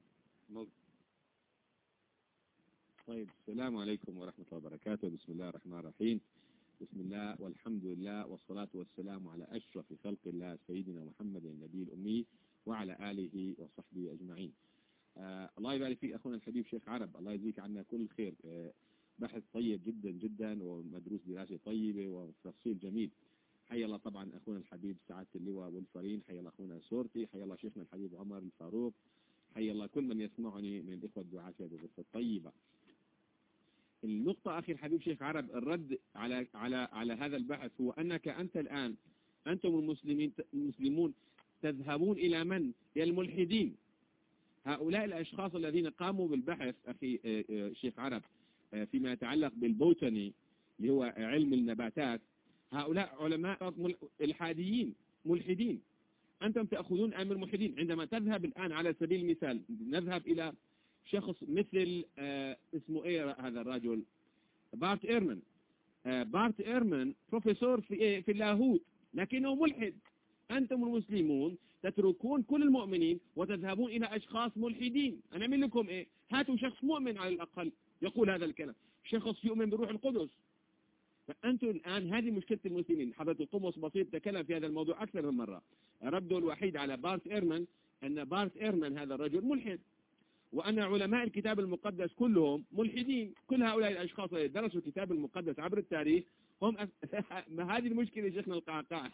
طيب السلام عليكم ورحمة الله وبركاته بسم الله الرحمن الرحيم بسم الله والحمد لله والصلاة والسلام على أشرف خلق الله سيدنا محمد النبي الأمي وعلى آله وصحبه أجمعين آه الله يبارك فيك أخونا الحبيب شيخ عرب الله يجزيك عنا كل الخير آه بحث طيب جدا جدا ومدروس دراسة طيبة وتفصيل جميل حيا الله طبعا أخونا الحبيب سعادة اللواء والفرين حيا الله أخونا سورتي حيا الله شيخنا الحبيب عمر الفاروق حيا الله كل من يسمعني من الإخوة الدعاة في هذه الغرفة الطيبة النقطة أخي الحبيب شيخ عرب الرد على على على هذا البحث هو أنك أنت الآن أنتم المسلمين المسلمون تذهبون إلى من؟ إلى الملحدين هؤلاء الأشخاص الذين قاموا بالبحث أخي شيخ عرب فيما يتعلق بالبوتني اللي هو علم النباتات هؤلاء علماء الحاديين ملحدين أنتم تأخذون أمر الملحدين عندما تذهب الآن على سبيل المثال نذهب إلى شخص مثل آه اسمه ايه هذا الرجل بارت ايرمان آه بارت ايرمان بروفيسور في إيه في اللاهوت لكنه ملحد أنتم المسلمون تتركون كل المؤمنين وتذهبون إلى أشخاص ملحدين أنا أعمل لكم إيه هاتوا شخص مؤمن على الأقل يقول هذا الكلام شخص يؤمن بروح القدس فأنتم الآن هذه مشكلة المسلمين حضرة القمص بسيط تكلم في هذا الموضوع أكثر من مرة رده الوحيد على بارت إيرمان أن بارت إيرمان هذا الرجل ملحد وأن علماء الكتاب المقدس كلهم ملحدين كل هؤلاء الأشخاص الذين درسوا الكتاب المقدس عبر التاريخ هم أس... ما هذه المشكلة شيخنا القعقاع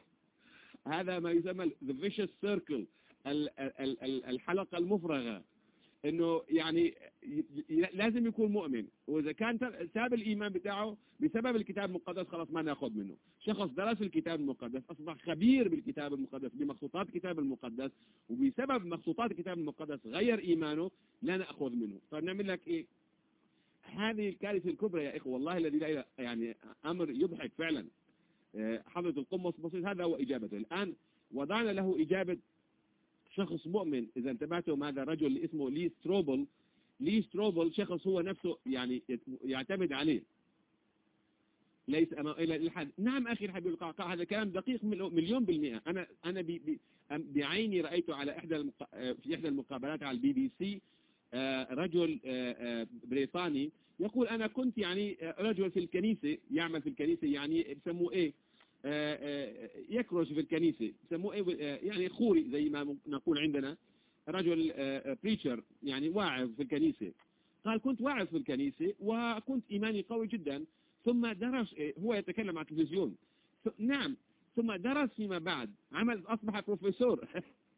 هذا ما يسمى the vicious circle الحلقة المفرغة انه يعني لازم يكون مؤمن واذا كان ساب الايمان بتاعه بسبب الكتاب المقدس خلاص ما ناخذ منه شخص درس الكتاب المقدس اصبح خبير بالكتاب المقدس بمخطوطات الكتاب المقدس وبسبب مخطوطات الكتاب المقدس غير ايمانه لا ناخذ منه فنعمل لك ايه هذه الكارثه الكبرى يا اخوه والله الذي لا يعني امر يضحك فعلا حضرة القمص بسيط هذا هو اجابته الان وضعنا له اجابه شخص مؤمن إذا انتبهتم هذا رجل اسمه لي ستروبل لي ستروبل شخص هو نفسه يعني يعتمد عليه ليس إلى الحد نعم أخي الحبيب القعقاع هذا كلام دقيق مليون بالمئة أنا أنا بي بي بعيني رأيته على إحدى المق... في إحدى المقابلات على البي بي سي رجل بريطاني يقول أنا كنت يعني رجل في الكنيسة يعمل في الكنيسة يعني بسموه إيه يكرز في الكنيسة يسموه ايه يعني خوري زي ما نقول عندنا رجل بريتشر يعني واعظ في الكنيسة قال كنت واعظ في الكنيسة وكنت إيماني قوي جدا ثم درس هو يتكلم عن التلفزيون نعم ثم درس فيما بعد عمل أصبح بروفيسور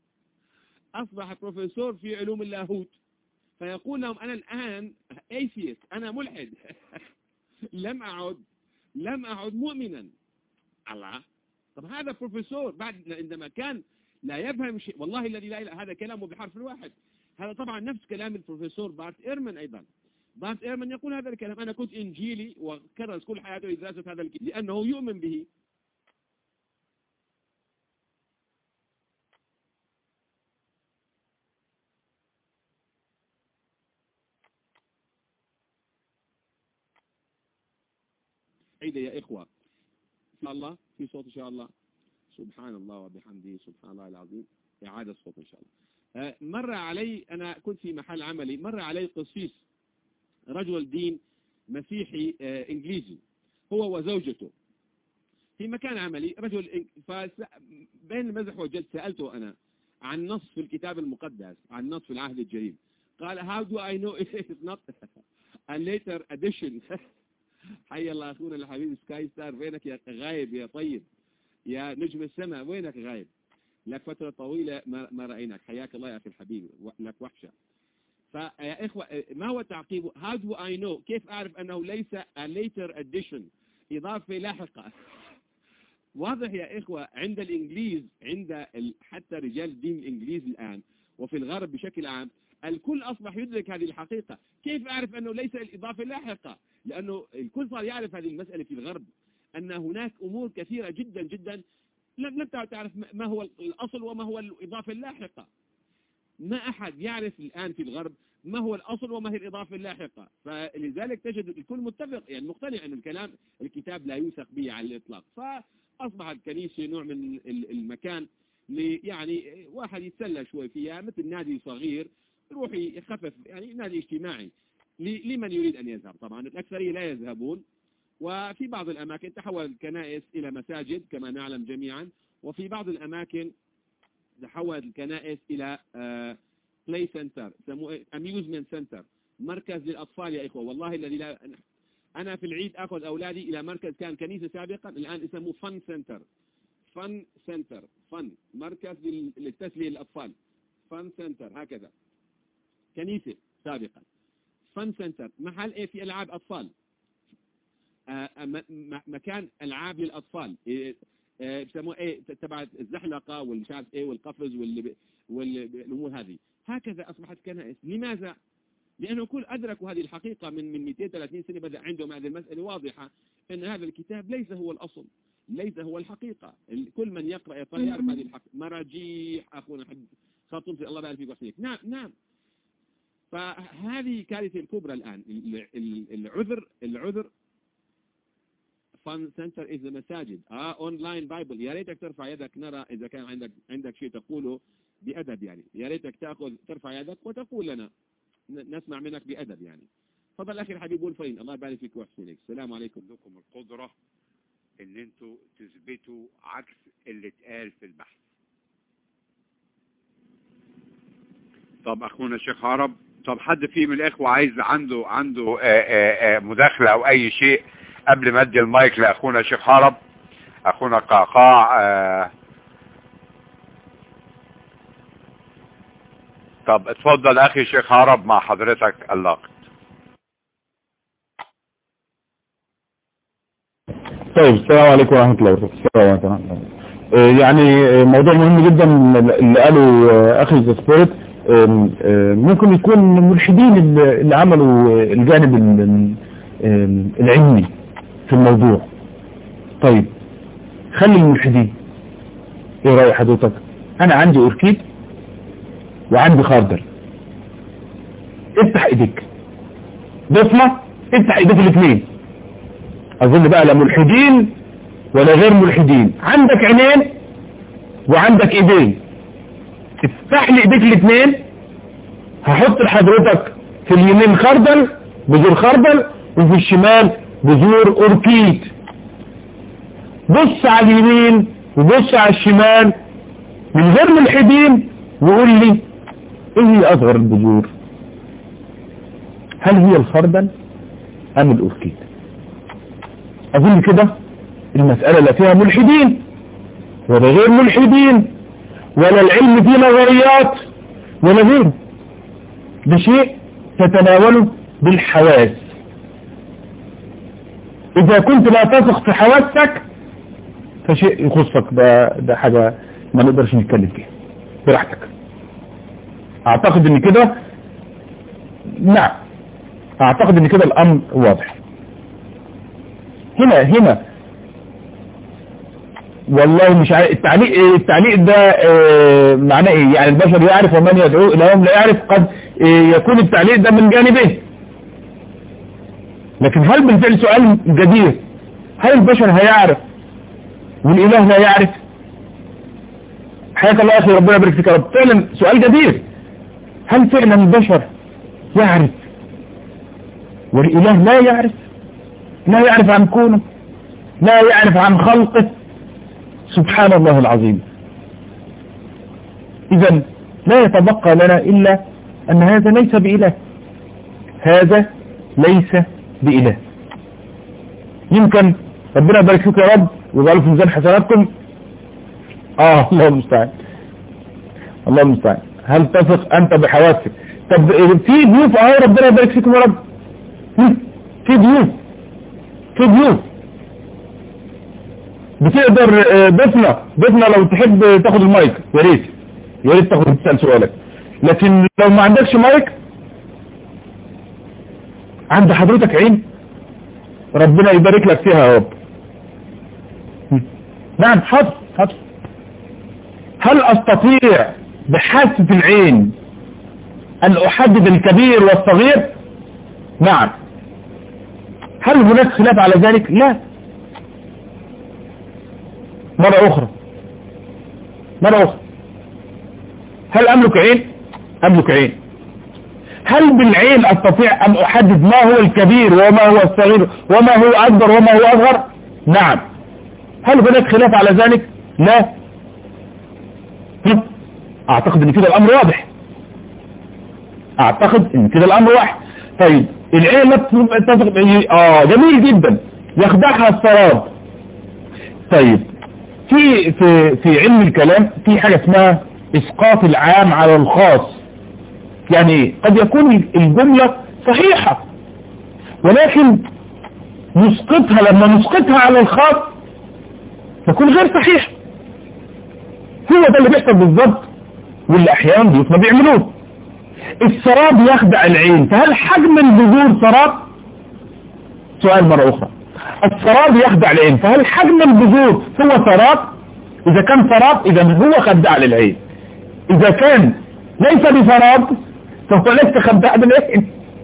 أصبح بروفيسور في علوم اللاهوت فيقول لهم أنا الآن ايثيست أنا ملحد لم أعد لم أعد مؤمنا الله طب هذا بروفيسور بعد عندما كان لا يفهم شيء والله الذي لا إله هذا كلامه بحرف واحد هذا طبعا نفس كلام البروفيسور بارت إيرمان أيضا بارت إيرمان يقول هذا الكلام أنا كنت إنجيلي وكرس كل حياته لدراسة هذا الكتاب لأنه يؤمن به عيدة يا إخوة إن شاء الله في صوت إن شاء الله سبحان الله وبحمده سبحان الله العظيم إعادة الصوت إن شاء الله مر علي أنا كنت في محل عملي مر علي قسيس رجل دين مسيحي إنجليزي هو وزوجته في مكان عملي رجل بين المزح والجد سألته أنا عن نص في الكتاب المقدس عن نص في العهد الجديد قال how do I know if it's not a later addition حي الله أخونا الحبيب سكاي ستار وينك يا غايب يا طيب يا نجم السماء وينك غايب لك فترة طويلة ما, ما رأيناك حياك الله يا أخي الحبيب لك وحشة فيا إخوة ما هو تعقيب how do I know كيف أعرف أنه ليس a later addition إضافة لاحقة واضح يا إخوة عند الإنجليز عند حتى رجال الدين الإنجليز الآن وفي الغرب بشكل عام الكل أصبح يدرك هذه الحقيقة كيف أعرف أنه ليس الإضافة لاحقة لأنه الكل صار يعرف هذه المسألة في الغرب أن هناك أمور كثيرة جدا جدا لم تعرف ما هو الأصل وما هو الإضافة اللاحقة ما أحد يعرف الآن في الغرب ما هو الأصل وما هي الإضافة اللاحقة فلذلك تجد الكل متفق يعني مقتنع أن الكلام الكتاب لا يوثق به على الإطلاق فأصبحت الكنيسة نوع من المكان يعني واحد يتسلى شوي فيها مثل نادي صغير يروح يخفف يعني نادي اجتماعي لمن يريد أن يذهب طبعا الأكثرية لا يذهبون وفي بعض الأماكن تحول الكنائس إلى مساجد كما نعلم جميعا وفي بعض الأماكن تحولت الكنائس إلى بلاي سنتر سموه اميوزمنت سنتر مركز للأطفال يا إخوة والله الذي لا أنا في العيد أخذ أولادي إلى مركز كان كنيسة سابقا الآن يسموه فن سنتر فن سنتر فن مركز للتسلية للأطفال فن سنتر هكذا كنيسة سابقا فن سنتر محل ايه في ألعاب أطفال آه مكان ألعاب للأطفال إيه بسموه ايه تبع الزحلقة والمش عارف ايه والقفز والأمور هذه هكذا أصبحت كنائس لماذا؟ لأنه كل أدركوا هذه الحقيقة من من 230 سنة بدأ عندهم هذه المسألة واضحة أن هذا الكتاب ليس هو الأصل ليس هو الحقيقة كل من يقرأ يطلع يعرف هذه الحقيقة مراجيح أخونا حد خاطم في الله بارك فيك وحسنك نعم نعم فهذه كارثة الكبرى الآن العذر العذر فان سنتر إذا مساجد آه أونلاين بايبل يا ريتك ترفع يدك نرى إذا كان عندك عندك شيء تقوله بأدب يعني يا ريتك تأخذ ترفع يدك وتقول لنا نسمع منك بأدب يعني تفضل أخي الحبيب والفين الله يبارك فيك ويحسنك السلام عليكم لكم القدرة ان انتوا تثبتوا عكس اللي اتقال في البحث طب اخونا الشيخ هرب طب حد فيه من الاخوة عايز عنده عنده آآ آآ مداخلة او اي شيء قبل ما ادي المايك لاخونا الشيخ هرب اخونا قعقاع آآ طب اتفضل اخي الشيخ هرب مع حضرتك اللاقط طيب السلام عليكم ورحمة الله وبركاته السلام عليكم ورحمة الله يعني موضوع مهم جدا اللي قاله اخي ذا سبيريت ممكن يكون ملحدين اللي عملوا الجانب العلمي في الموضوع طيب خلي الملحدين ايه رأي حضرتك انا عندي اوركيد وعندي خردل افتح ايديك بصمة افتح ايديك الاثنين اظن بقى لا ملحدين ولا غير ملحدين عندك عينين وعندك ايدين افتح لي ايديك الاثنين هحط لحضرتك في اليمين خردل بذور خردل وفي الشمال بذور اوركيد بص على اليمين وبص على الشمال من غير ملحدين وقول لي ايه هي اصغر البذور هل هي الخردل ام الاوركيد اظن كده المسألة لا فيها ملحدين ولا غير ملحدين ولا العلم فيه نظريات ولا غيره ده شيء تتناوله بالحواس اذا كنت لا تثق في حواسك فشيء يخصك ده, ده حاجة ما نقدرش نتكلم فيها براحتك اعتقد ان كده نعم اعتقد ان كده الامر واضح هنا هنا والله مش عارف التعليق التعليق ده اه معناه ايه يعني البشر يعرف ومن يدعو اليهم لا يعرف قد اه يكون التعليق ده من جانبين لكن هل بالفعل سؤال جدير هل البشر هيعرف والاله لا يعرف حياك الله اخي ربنا يبارك فيك يا رب فعلا سؤال جدير هل فعلا البشر يعرف والاله لا يعرف لا يعرف عن كونه لا يعرف عن خلقه سبحان الله العظيم اذا لا يتبقى لنا الا ان هذا ليس بإله هذا ليس بإله يمكن ربنا يبارك فيك يا رب ويجعله في ميزان حسناتكم اه الله المستعان الله المستعان هل تثق انت بحواسك طب في ضيوف اهو ربنا يبارك فيكم يا رب في ضيوف في ضيوف بتقدر بسمة بسمة لو تحب تاخد المايك يا ريت يا ريت تاخد تسأل سؤالك لكن لو ما عندكش مايك عند حضرتك عين ربنا يبارك لك فيها يا رب نعم حاضر حاضر هل استطيع بحاسة العين ان احدد الكبير والصغير نعم هل هناك خلاف على ذلك لا مرة اخرى مرة اخرى هل املك عين املك عين هل بالعين استطيع ان احدد ما هو الكبير وما هو الصغير وما هو اكبر وما هو اصغر نعم هل هناك خلاف على ذلك لا اعتقد ان كده الامر واضح اعتقد ان كده الامر واحد طيب العين لا تتفق اه جميل جدا يخدعها السراب طيب في في في علم الكلام في حاجة اسمها اسقاط العام على الخاص يعني ايه قد يكون الجملة صحيحة ولكن نسقطها لما نسقطها على الخاص تكون غير صحيحة هو ده اللي بيحصل بالظبط واللي احيانا ضيوفنا بيعملوه السراب يخدع العين فهل حجم البذور سراب سؤال مرة اخرى السراب يخدع العين فهل حجم البذور هو سراب اذا كان سراب اذا هو خداع للعين اذا كان ليس بسراب فهو ليس خداع للعين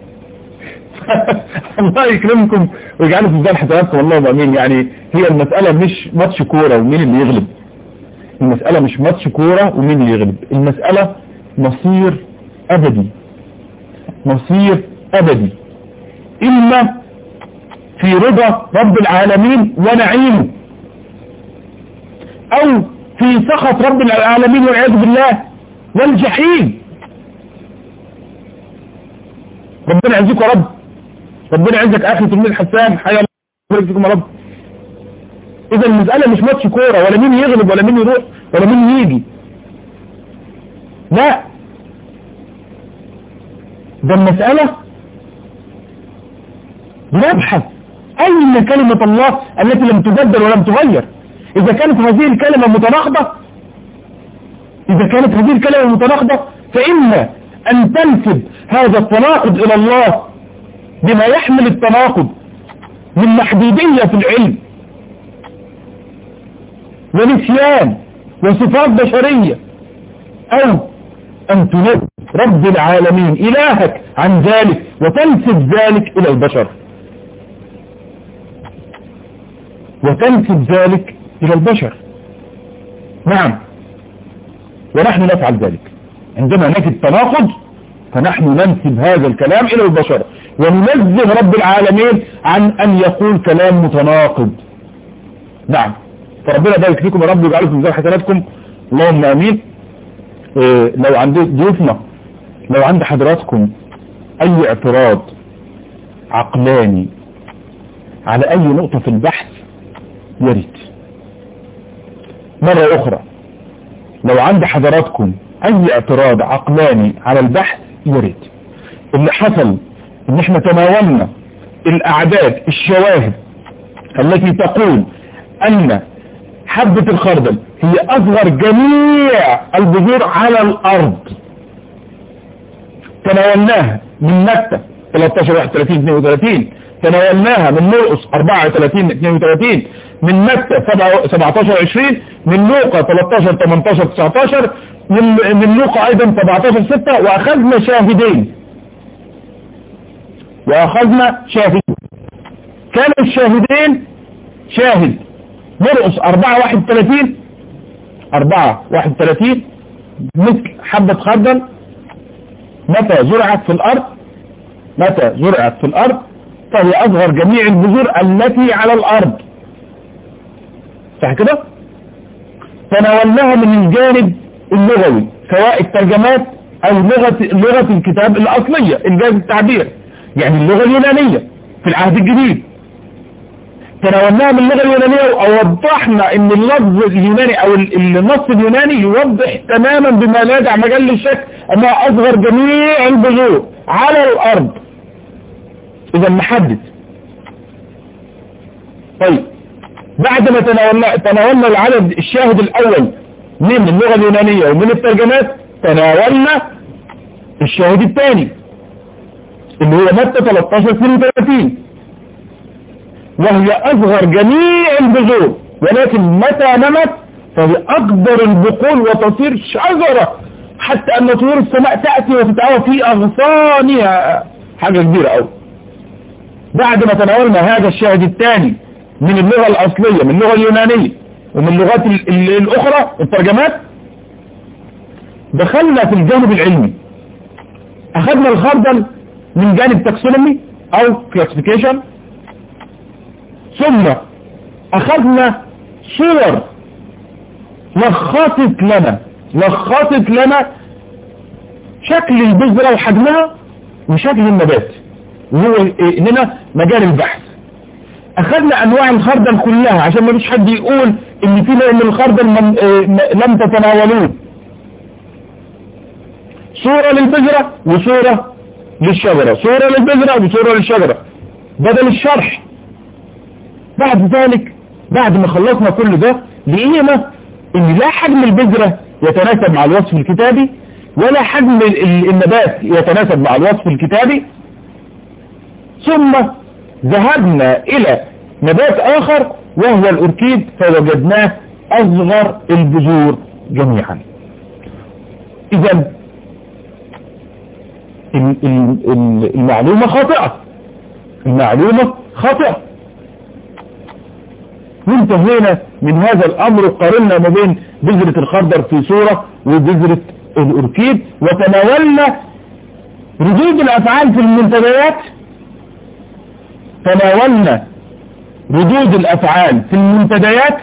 الله يكرمكم ويجعله في ذلك حساباتكم والله امين يعني هي المسألة مش ماتش كورة ومين اللي يغلب المسألة مش ماتش كورة ومين اللي يغلب المسألة مصير ابدي مصير ابدي اما في رضا رب العالمين ونعيمه او في سخط رب العالمين والعياذ بالله والجحيم ربنا يعزك يا رب ربنا يعزك اخي تلميذ حسان حيا الله فيكم يا رب اذا المسألة مش ماتش كورة ولا مين يغلب ولا مين يروح ولا مين يجي لا ده المسألة نبحث أين كلمة الله التي لم تبدل ولم تغير إذا كانت هذه الكلمة متناقضة إذا كانت هذه الكلمة متناقضة فإما أن تنسب هذا التناقض إلى الله بما يحمل التناقض من محدودية في العلم ونسيان وصفات بشرية أو أن تنب رب العالمين إلهك عن ذلك وتنسب ذلك إلى البشر وتنسب ذلك إلى البشر نعم ونحن نفعل ذلك عندما نجد تناقض فنحن ننسب هذا الكلام إلى البشر وننزه رب العالمين عن أن يقول كلام متناقض نعم فربنا بارك فيكم يا رب ويجعله في ميزان حسناتكم اللهم امين إيه لو عند ضيوفنا لو عند حضراتكم اي اعتراض عقلاني على اي نقطة في البحث يريد مرة اخرى لو عند حضراتكم اي اعتراض عقلاني على البحث يريد اللي حصل ان احنا تناولنا الاعداد الشواهد التي تقول ان حبة الخردل هي اصغر جميع البذور على الارض تناولناها من متى 13 31 32 تناولناها من مرقس 34 32 من متى 17 20 من لوقا 13 18 19 من من لوقا ايضا 17 6 واخذنا شاهدين واخذنا شاهدين كانوا الشاهدين شاهد مرقس 4 31 4 31 مثل حبة خردل متى زرعت في الارض متى زرعت في الارض فهي اصغر جميع البذور التي على الارض صح كده تناولناها من الجانب اللغوي سواء الترجمات او لغة, لغة الكتاب الاصلية انجاز التعبير يعني اللغة اليونانية في العهد الجديد تناولناها من اللغة اليونانية ووضحنا ان اللفظ اليوناني او النص اليوناني يوضح تماما بما لا يدع مجال للشك انها اصغر جميع البذور على الارض اذا محدد طيب بعد ما تناولنا, تناولنا العدد الشاهد الاول من اللغة اليونانية ومن الترجمات تناولنا الشاهد الثاني اللي هو متى 13 32 وهي اصغر جميع البذور ولكن متى نمت فهي اكبر البقول وتصير شجرة حتى ان طيور السماء تأتي وتتعوى في اغصانها حاجة كبيرة اوي بعد ما تناولنا هذا الشاهد الثاني من اللغة الاصلية من اللغة اليونانية ومن اللغات الاخرى الترجمات دخلنا في الجانب العلمي اخذنا الخردل من جانب تاكسونومي او كلاسيفيكيشن ثم اخذنا صور لخصت لنا لخصت لنا شكل البذرة وحجمها وشكل النبات وهو إيه هنا مجال البحث اخذنا انواع الخردل كلها عشان ما فيش حد يقول ان في نوع من الخردل من إيه لم تتناولوه صورة للبذرة وصورة للشجرة صورة للبذرة وصورة للشجرة بدل الشرح بعد ذلك بعد ما خلصنا كل ده لقينا ان لا حجم البذرة يتناسب مع الوصف الكتابي ولا حجم النبات يتناسب مع الوصف الكتابي ثم ذهبنا الى نبات اخر وهو الاركيد فوجدناه اصغر البذور جميعا اذا المعلومة خاطئة المعلومة خاطئة وانتهينا من هذا الامر وقارنا ما بين بذرة الخردر في صورة وبذرة الاركيد وتناولنا ردود الافعال في المنتديات تناولنا ردود الافعال في المنتديات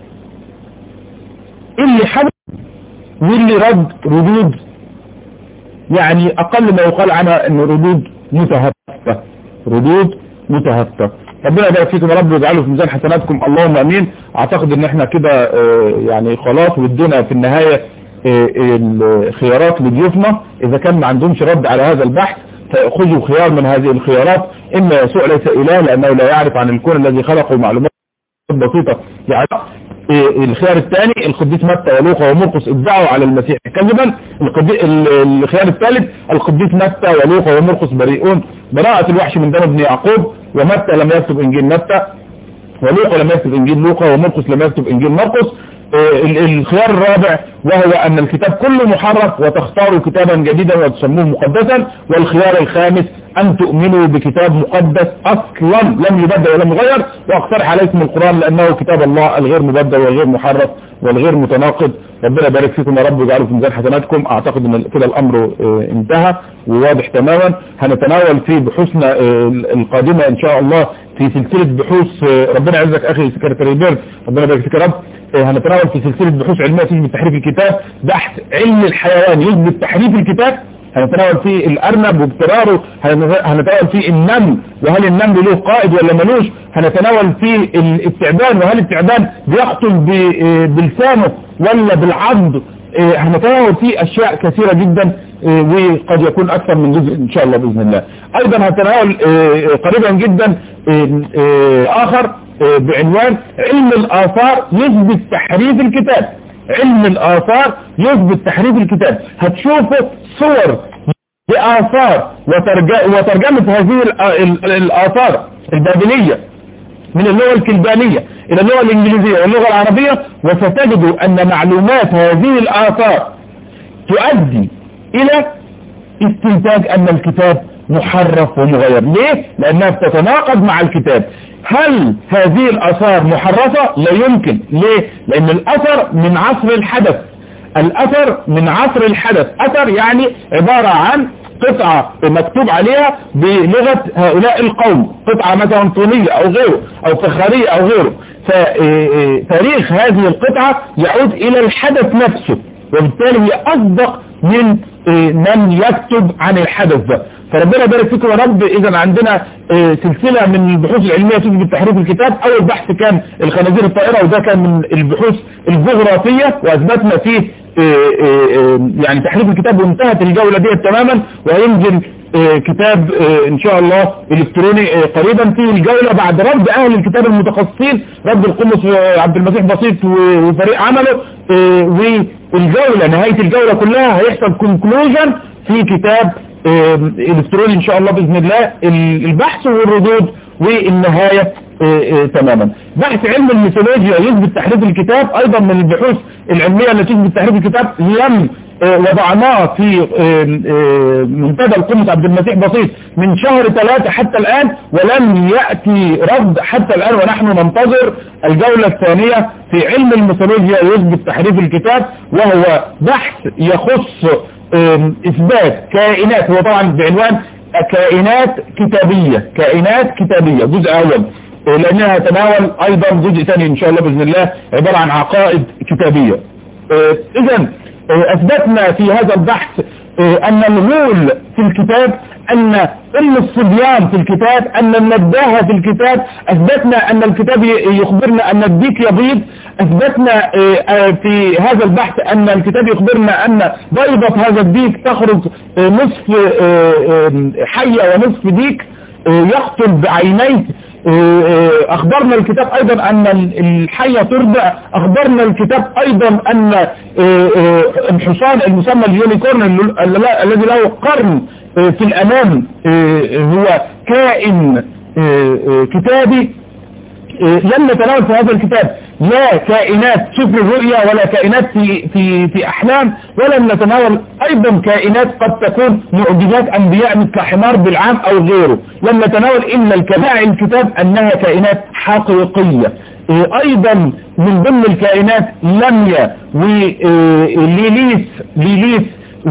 اللي حدث واللي رد ردود يعني اقل ما يقال عنها ان ردود متهفة ردود متهفة ربنا يبارك فيكم يا رب ويجعله في ميزان حسناتكم اللهم امين اعتقد ان احنا كده يعني خلاص ودنا في النهاية الخيارات لضيوفنا اذا كان ما عندهمش رد على هذا البحث فخذوا خيار من هذه الخيارات اما يسوع ليس اله لانه لا يعرف عن الكون الذي خلقه معلومات بسيطة يعني الخيار الثاني القديس متى ولوقا ومرقس ادعوا على المسيح كذبا الخيار الثالث القديس متى ولوقا ومرقس بريئون براءة الوحش من دم ابن يعقوب ومتى لم يكتب انجيل متى ولوقا لم يكتب انجيل لوقا ومرقس لم يكتب انجيل مرقس الخيار الرابع وهو ان الكتاب كله محرف وتختاروا كتابا جديدا وتسموه مقدسا والخيار الخامس ان تؤمنوا بكتاب مقدس اصلا لم يبدل ولم يغير واقترح عليكم القرآن لانه كتاب الله الغير مبدل والغير محرف والغير متناقض ربنا يبارك فيكم يا رب ويجعله في ميزان حسناتكم اعتقد ان كده الامر انتهى وواضح تماما هنتناول في بحوثنا القادمة ان شاء الله في سلسلة بحوث ربنا يعزك اخي سكرتري بيرد ربنا يبارك فيك يا رب هنتناول في سلسلة بحوث علمية تثبت تحريف الكتاب بحث علم الحيوان يثبت تحريف الكتاب هنتناول فيه الارنب واضطراره هنتناول فيه النمل وهل النمل له قائد ولا ملوش هنتناول فيه التعبان وهل التعبان بيقتل بلسانه ولا بالعض هنتناول فيه اشياء كثيرة جدا وقد يكون اكثر من جزء ان شاء الله باذن الله ايضا هنتناول قريبا جدا اخر بعنوان علم الاثار يثبت تحريف الكتاب علم الاثار يثبت تحريف الكتاب هتشوفوا صور لآثار وترجمة هذه الآثار البابلية من اللغة الكلبانية إلى اللغة الإنجليزية واللغة العربية وستجدوا أن معلومات هذه الآثار تؤدي إلى استنتاج أن الكتاب محرف ومغير ليه؟ لأنها بتتناقض مع الكتاب هل هذه الأثار محرفة؟ لا يمكن ليه؟ لأن الأثر من عصر الحدث الأثر من عصر الحدث أثر يعني عبارة عن قطعة مكتوب عليها بلغة هؤلاء القوم قطعة مثلا طولية أو غيره أو فخارية أو غيره فتاريخ هذه القطعة يعود إلى الحدث نفسه وبالتالي هي أصدق من من يكتب عن الحدث ده فربنا يبارك فيكم يا رب اذا عندنا سلسلة من البحوث العلمية تثبت تحريف الكتاب اول بحث كان الخنازير الطائرة وده كان من البحوث الجغرافية واثبتنا فيه يعني تحريف الكتاب وانتهت الجولة دي تماما وهينزل كتاب ان شاء الله الكتروني قريبا في الجولة بعد رد اهل الكتاب المتخصصين رد القمص عبد المسيح بسيط وفريق عمله والجولة نهاية الجولة كلها هيحصل كونكلوجن في كتاب الكتروني ان شاء الله باذن الله البحث والردود والنهاية تماما بحث علم الميثولوجيا يثبت تحريف الكتاب ايضا من البحوث العلمية التي تثبت تحريف الكتاب لم وضعناه في منتدى القمة عبد المسيح بسيط من شهر ثلاثة حتى الآن ولم يأتي رد حتى الآن ونحن ننتظر الجولة الثانية في علم الميثولوجيا يثبت تحريف الكتاب وهو بحث يخص إثبات كائنات هو طبعا بعنوان كائنات كتابية كائنات كتابية جزء أول لأنها تناول أيضا جزء ثاني إن شاء الله بإذن الله عبارة عن عقائد كتابية إذا أثبتنا في هذا البحث أن الغول في الكتاب أن أم الصبيان في الكتاب أن النداهة في الكتاب أثبتنا أن الكتاب يخبرنا أن الديك يبيض أثبتنا في هذا البحث أن الكتاب يخبرنا أن بيضة هذا الديك تخرج نصف حية ونصف ديك يقتل بعينيه أخبرنا الكتاب أيضا أن الحية ترضع أخبرنا الكتاب أيضا أن الحصان المسمى اليونيكورن الذي له قرن في الأمام هو كائن كتابي لم نتناول في هذا الكتاب لا كائنات سفر الرؤيا ولا كائنات في, في, في أحلام ولم نتناول أيضا كائنات قد تكون معجزات أنبياء مثل حمار بالعام أو غيره لم نتناول إلا الكباع الكتاب أنها كائنات حقيقية أيضا من ضمن الكائنات لميا وليليس ليليس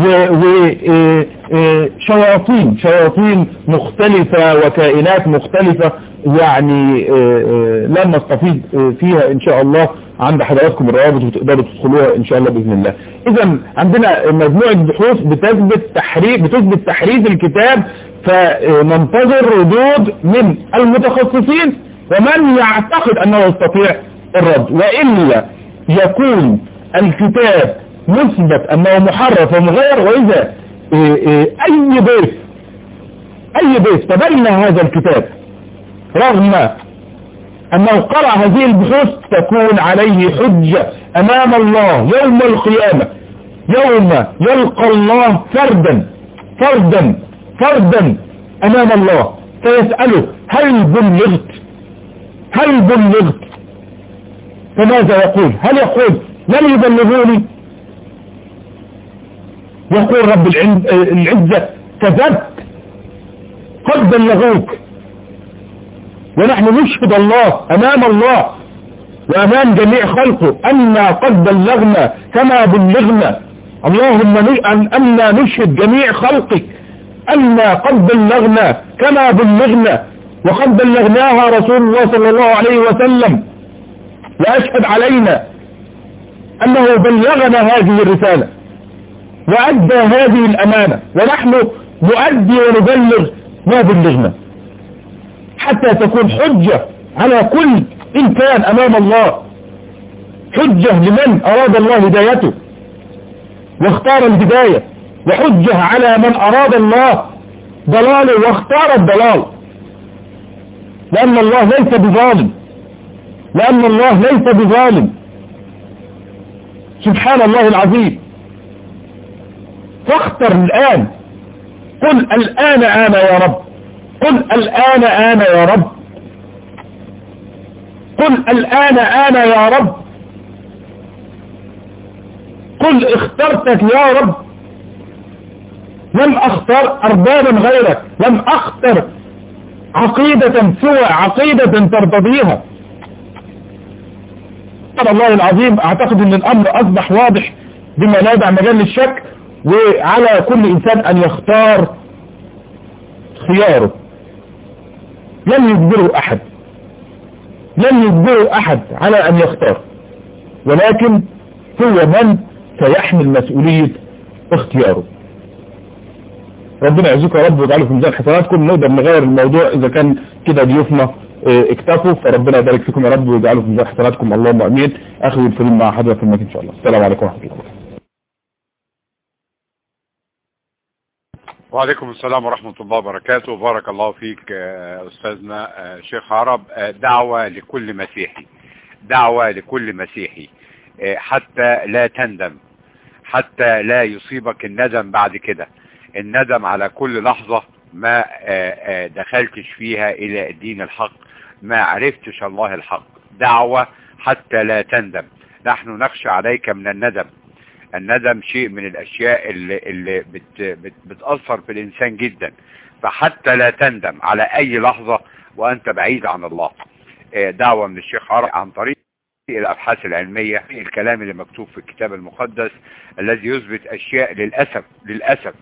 وشياطين شياطين مختلفة وكائنات مختلفة يعني لن نستفيد فيها ان شاء الله عند حضراتكم الروابط وتقدروا تدخلوها ان شاء الله باذن الله اذا عندنا مجموعة بحوث بتثبت تحريف بتثبت تحريف الكتاب فننتظر ردود من المتخصصين ومن يعتقد انه يستطيع الرد والا يكون الكتاب مثبت انه محرف ومغير واذا اي ضيف اي ضيف تبنى هذا الكتاب رغم انه قرأ هذه البحوث تكون عليه حجة امام الله يوم القيامة يوم يلقى الله فردا فردا فردا امام الله فيسأله هل بلغت هل بلغت فماذا يقول هل يقول لم يبلغوني يقول رب العزة كذبت قد بلغوك ونحن نشهد الله امام الله وامام جميع خلقه انا قد بلغنا كما بلغنا اللهم انا نشهد جميع خلقك انا قد بلغنا كما بلغنا وقد بلغناها رسول الله صلى الله عليه وسلم واشهد علينا انه بلغنا هذه الرسالة وادى هذه الامانة ونحن نؤدي ونبلغ ما بلغنا حتى تكون حجة على كل إنسان أمام الله حجة لمن أراد الله هدايته واختار الهداية وحجة على من أراد الله ضلاله واختار الضلال لأن الله ليس بظالم لأن الله ليس بظالم سبحان الله العظيم فاختر الآن قل الآن أنا يا رب قل الآن أنا يا رب قل الآن أنا يا رب قل اخترتك يا رب لم اختار أربابا غيرك لم اختر عقيدة سوى عقيدة ترتضيها الله العظيم اعتقد ان الامر اصبح واضح بما لا يدع مجال للشك وعلى كل انسان ان يختار خياره لن يجبره احد لن يجبره احد على ان يختار ولكن هو من سيحمل مسؤولية اختياره ربنا يعزكم يا رب ويجعله في ميزان حسناتكم نقدر نغير الموضوع اذا كان كده ضيوفنا اه اكتفوا فربنا يبارك فيكم يا رب ويجعله في ميزان حسناتكم اللهم امين اخي الكريم مع حضرتك المكان ان شاء الله السلام عليكم ورحمه الله وبركاته وعليكم السلام ورحمة الله وبركاته بارك الله فيك أستاذنا شيخ عرب دعوة لكل مسيحي دعوة لكل مسيحي حتى لا تندم حتى لا يصيبك الندم بعد كده الندم على كل لحظة ما دخلتش فيها إلى الدين الحق ما عرفتش الله الحق دعوة حتى لا تندم نحن نخشى عليك من الندم الندم شيء من الاشياء اللي, اللي بت بت بتأثر في الانسان جدا فحتى لا تندم على اي لحظة وانت بعيد عن الله دعوة من الشيخ عرب عن طريق الابحاث العلمية الكلام اللي مكتوب في الكتاب المقدس الذي يثبت اشياء للأسف للأسف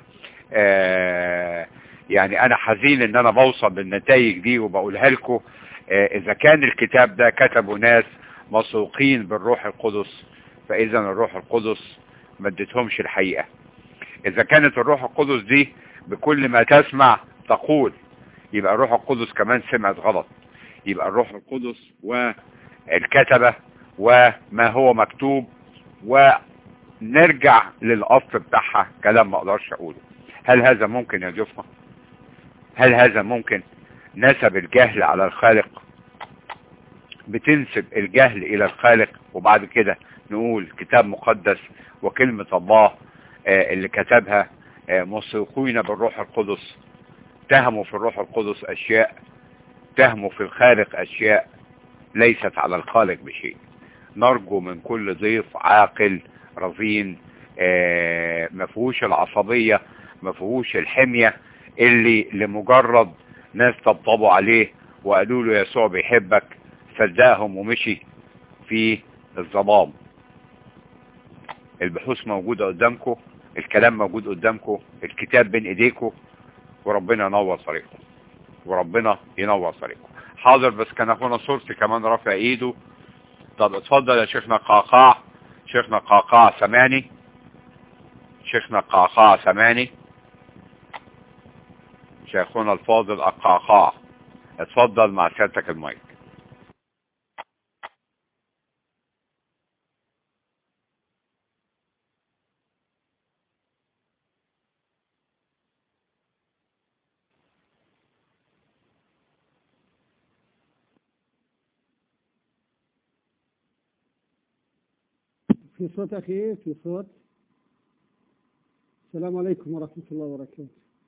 يعني انا حزين ان انا بوصل للنتائج دي وبقولها لكم اذا كان الكتاب ده كتبه ناس مسوقين بالروح القدس فاذا الروح القدس ما اديتهمش الحقيقة اذا كانت الروح القدس دي بكل ما تسمع تقول يبقى الروح القدس كمان سمعت غلط يبقى الروح القدس والكتبة وما هو مكتوب ونرجع للأصل بتاعها كلام ما اقدرش اقوله هل هذا ممكن يا جفة هل هذا ممكن نسب الجهل على الخالق بتنسب الجهل الى الخالق وبعد كده نقول كتاب مقدس وكلمة الله آه، اللي كتبها آه، موثوقين بالروح القدس تهموا في الروح القدس اشياء تهموا في الخالق اشياء ليست على الخالق بشيء نرجو من كل ضيف عاقل رزين آه، مفهوش العصبية مفهوش الحمية اللي لمجرد ناس طبطبوا عليه وقالوا له يسوع بيحبك صدقهم ومشي في الظلام البحوث موجودة قدامكم الكلام موجود قدامكم الكتاب بين ايديكم وربنا ينور طريقكم وربنا ينور طريقكم حاضر بس كان اخونا صورتي كمان رافع ايده طب اتفضل يا شيخنا قعقاع شيخنا قعقاع سماني شيخنا قعقاع سماني شيخنا الفاضل القعقاع اتفضل مع سيادتك المايك في صوت أخي في صوت السلام عليكم ورحمة الله وبركاته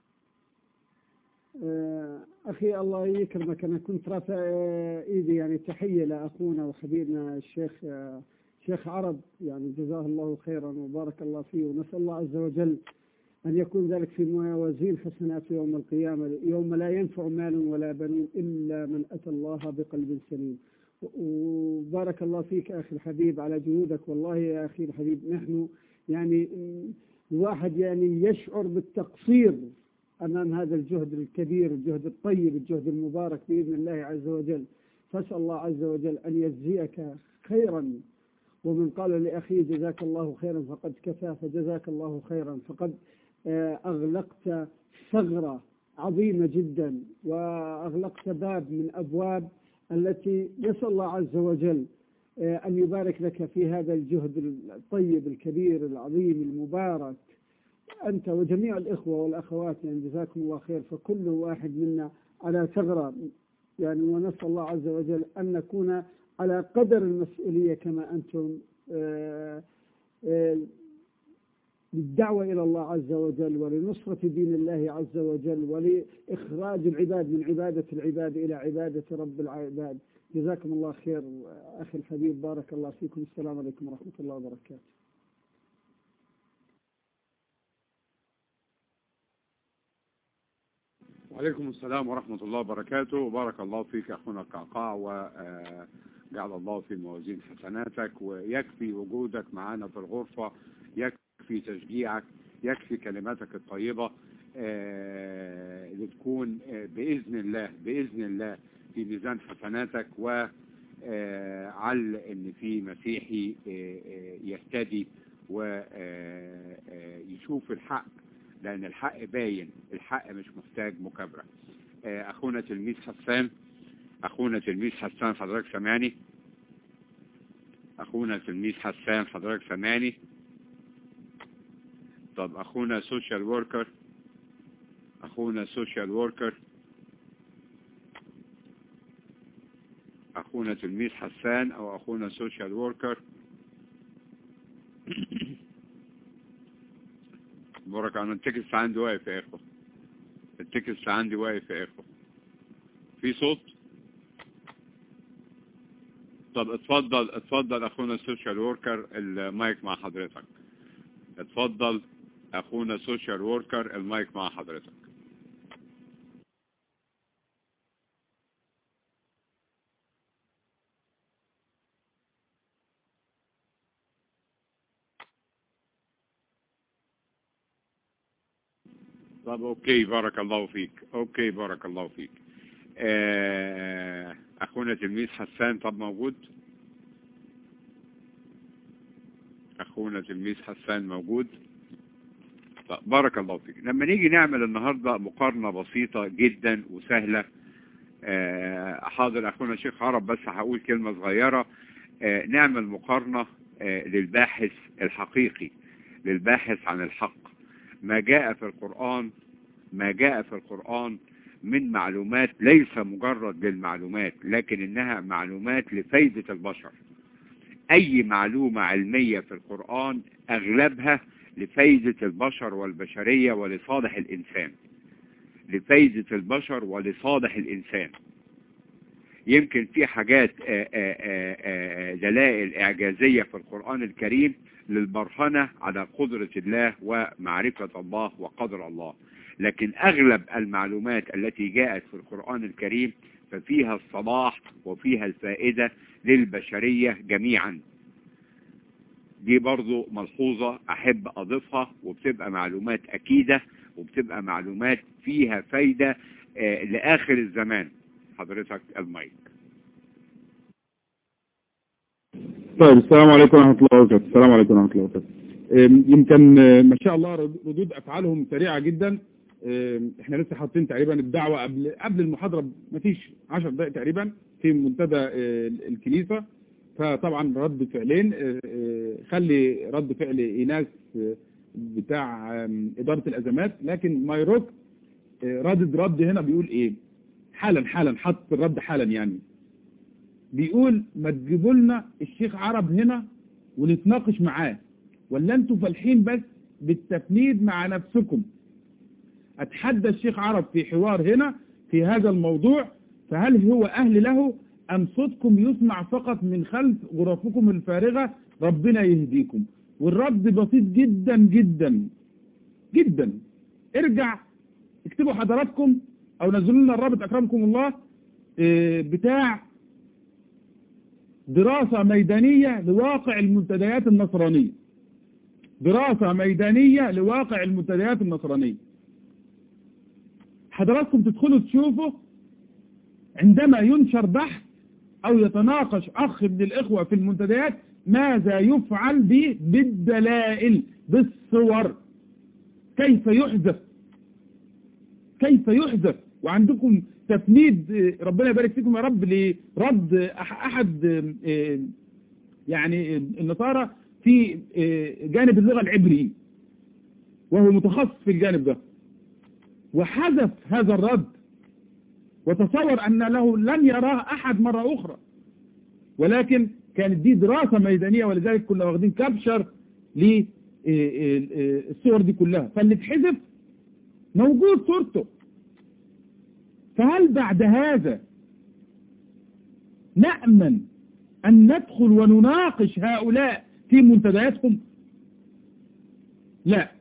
آه، أخي الله يكرمك أنا كنت رافع آه، إيدي يعني تحية لأخونا وحبيبنا الشيخ آه، شيخ عرب يعني جزاه الله خيرا وبارك الله فيه ونسأل الله عز وجل أن يكون ذلك في موازين حسنات يوم القيامة يوم لا ينفع مال ولا بنون إلا من أتى الله بقلب سليم وبارك الله فيك أخي الحبيب على جهودك والله يا أخي الحبيب نحن يعني الواحد يعني يشعر بالتقصير أمام هذا الجهد الكبير الجهد الطيب الجهد المبارك بإذن الله عز وجل فأسأل الله عز وجل أن يجزيك خيرا ومن قال لأخيه جزاك الله خيرا فقد كفى فجزاك الله خيرا فقد آه، أغلقت ثغرة عظيمة جدا وأغلقت باب من أبواب التي نسأل الله عز وجل آه، أن يبارك لك في هذا الجهد الطيب الكبير العظيم المبارك أنت وجميع الإخوة والأخوات يعني جزاكم الله خير فكل واحد منا على ثغرة يعني ونسأل الله عز وجل أن نكون على قدر المسؤولية كما أنتم آه، آه، للدعوة إلى الله عز وجل ولنصرة دين الله عز وجل ولإخراج العباد من عبادة العباد إلى عبادة رب العباد جزاكم الله خير أخي الحبيب بارك الله فيكم السلام عليكم ورحمة الله وبركاته وعليكم السلام ورحمة الله وبركاته وبارك الله فيك أخونا القعقاع وجعل الله في موازين حسناتك ويكفي وجودك معنا في الغرفة يكفي تشجيعك يكفي كلماتك الطيبة آه، لتكون آه، بإذن الله بإذن الله في ميزان حسناتك وعل ان في مسيحي آه، آه، يهتدي ويشوف الحق لان الحق باين الحق مش محتاج مكابرة آه، اخونا تلميذ حسان اخونا تلميذ حسان حضرتك سامعني اخونا تلميذ حسان حضرتك سامعني طب اخونا سوشيال وركر اخونا سوشيال وركر اخونا تلميذ حسان او اخونا سوشيال وركر بارك انا التكست عندي واقف يا اخوة التكست عندي واقف يا اخوة في صوت طب اتفضل اتفضل اخونا السوشيال وركر المايك مع حضرتك اتفضل اخونا السوشيال وركر المايك مع حضرتك طب اوكي بارك الله فيك اوكي بارك الله فيك آه، اخونا تلميذ حسان طب موجود اخونا تلميذ حسان موجود طيب، بارك الله فيك لما نيجي نعمل النهاردة مقارنة بسيطة جدا وسهلة آه، حاضر اخونا شيخ عرب بس هقول كلمة صغيرة آه، نعمل مقارنة آه، للباحث الحقيقي للباحث عن الحق ما جاء في القرآن ما جاء في القرآن من معلومات ليس مجرد للمعلومات لكن انها معلومات لفايدة البشر اي معلومة علمية في القرآن اغلبها لفايدة البشر والبشرية ولصالح الانسان لفايدة البشر ولصالح الانسان يمكن في حاجات آه، آه، آه، آه، دلائل اعجازية في القرآن الكريم للبرهنة على قدرة الله ومعرفة الله وقدر الله لكن أغلب المعلومات التي جاءت في القرآن الكريم ففيها الصلاح وفيها الفائدة للبشرية جميعا دي برضو ملحوظة أحب أضيفها وبتبقى معلومات أكيدة وبتبقى معلومات فيها فايدة آه، لآخر الزمان حضرتك المايك طيب السلام عليكم ورحمة الله وبركاته السلام عليكم ورحمة الله وبركاته أم، يمكن آه، ما شاء الله رد- ردود أفعالهم سريعة جدا أم، احنا لسه حاطين تقريبا الدعوة قبل قبل المحاضرة ما فيش 10 دقائق تقريبا في منتدى آه، الكنيسة فطبعا رد فعلين آه، آه، خلي رد فعل ايناس آه، بتاع آم، إدارة الأزمات لكن مايروك آه، ردد رد هنا بيقول ايه حالا حالا حط الرد حالا يعني بيقول ما تجيبوا لنا الشيخ عرب هنا ونتناقش معاه ولا انتوا فالحين بس بالتفنيد مع نفسكم اتحدى الشيخ عرب في حوار هنا في هذا الموضوع فهل هو اهل له ام صوتكم يسمع فقط من خلف غرفكم الفارغة ربنا يهديكم والرد بسيط جدا جدا جدا ارجع اكتبوا حضراتكم او نزلوا لنا الرابط اكرمكم الله اه، بتاع دراسة ميدانية لواقع المنتديات النصرانية دراسة ميدانية لواقع المنتديات النصرانية حضراتكم تدخلوا تشوفوا عندما ينشر بحث او يتناقش اخ من الاخوة في المنتديات ماذا يفعل به بالدلائل بالصور كيف يحذف كيف يحذف وعندكم تفنيد آه، ربنا يبارك فيكم يا رب لرد أح- احد آه، آه، يعني آه، النصارى في آه، جانب اللغة العبرية وهو متخصص في الجانب ده وحذف هذا الرد وتصور أن له لن يراه أحد مرة أخرى ولكن كانت دي دراسة ميدانية ولذلك كنا واخدين كابشر للصور دي كلها فاللي اتحذف موجود صورته فهل بعد هذا نأمن أن ندخل ونناقش هؤلاء في منتدياتهم لا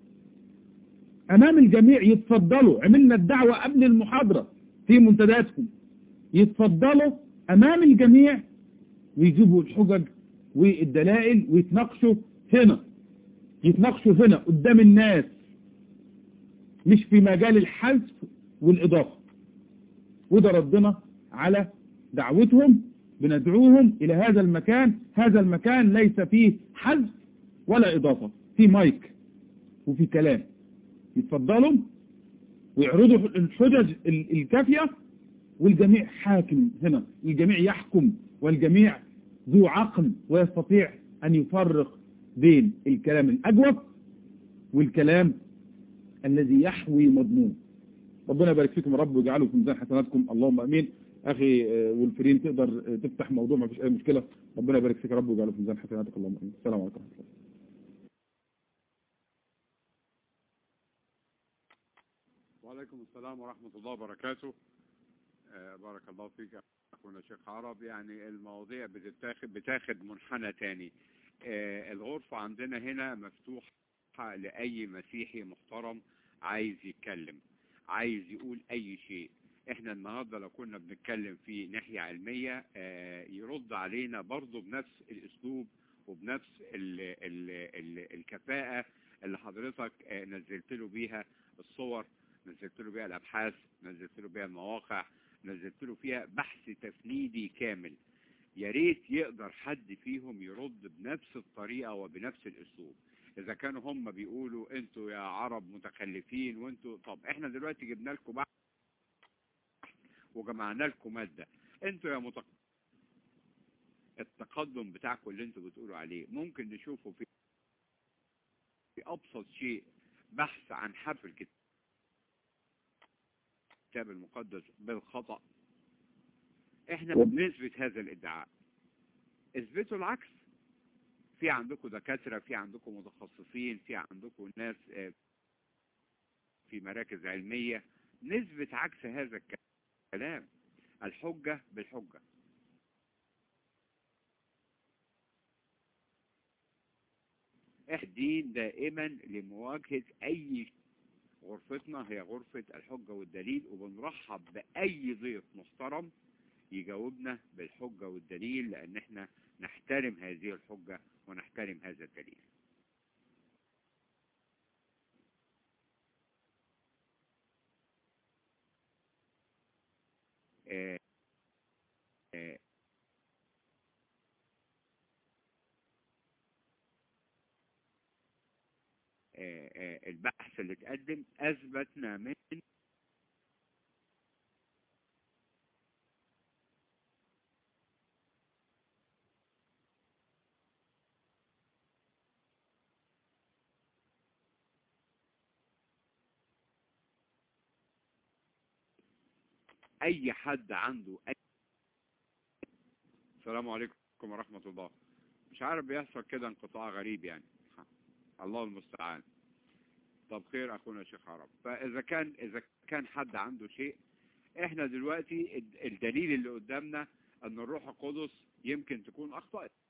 أمام الجميع يتفضلوا عملنا الدعوة قبل المحاضرة في منتدياتهم يتفضلوا أمام الجميع ويجيبوا الحجج والدلائل ويتناقشوا هنا يتناقشوا هنا قدام الناس مش في مجال الحذف والإضافة وده ردنا على دعوتهم بندعوهم إلى هذا المكان هذا المكان ليس فيه حذف ولا إضافة في مايك وفي كلام يتفضلوا ويعرضوا الحجج ال- الكافية والجميع حاكم هنا الجميع يحكم والجميع ذو عقل ويستطيع أن يفرق بين الكلام الأجوف والكلام الذي يحوي مضمون ربنا يبارك فيكم يا رب ويجعله في ميزان حسناتكم اللهم امين اخي آه، والفرين تقدر آه، تفتح موضوع ما فيش اي مشكله ربنا يبارك فيك يا رب ويجعله في ميزان حسناتك اللهم امين السلام عليكم ورحمه الله وعليكم السلام ورحمة الله وبركاته آه، بارك الله فيك أخونا شيخ عرب يعني المواضيع بتتاخد بتاخد منحنى تاني آه، الغرفة عندنا هنا مفتوحة لأي مسيحي محترم عايز يتكلم عايز يقول أي شيء احنا النهاردة لو كنا بنتكلم في ناحية علمية آه، يرد علينا برضه بنفس الأسلوب وبنفس ال ال ال الكفاءة اللي حضرتك آه، نزلت له بيها الصور نزلت له بيها الابحاث نزلت له بيها المواقع نزلت له فيها بحث تفنيدي كامل يا ريت يقدر حد فيهم يرد بنفس الطريقة وبنفس الاسلوب اذا كانوا هم بيقولوا انتوا يا عرب متخلفين وانتوا طب احنا دلوقتي جبنا لكم بحث وجمعنا لكم مادة انتوا يا متق... التقدم بتاعكم اللي انتوا بتقولوا عليه ممكن نشوفه في في ابسط شيء بحث عن حرف الكتاب المقدس بالخطأ احنا بنثبت هذا الادعاء اثبتوا العكس في عندكم دكاترة في عندكم متخصصين في عندكم ناس آه، في مراكز علمية نثبت عكس هذا الكلام الحجة بالحجة الدين دائما لمواجهة اي غرفتنا هي غرفة الحجة والدليل وبنرحب بأي ضيف محترم يجاوبنا بالحجة والدليل لأن احنا نحترم هذه الحجة ونحترم هذا الدليل آه، آه، آه، آه، البحث اللي اتقدم اثبتنا من اي حد عنده أي... السلام عليكم ورحمة الله مش عارف بيحصل كده انقطاع غريب يعني الله المستعان طب خير اخونا الشيخ عرب فاذا كان اذا كان حد عنده شيء احنا دلوقتي الد- الدليل اللي قدامنا ان الروح القدس يمكن تكون اخطأت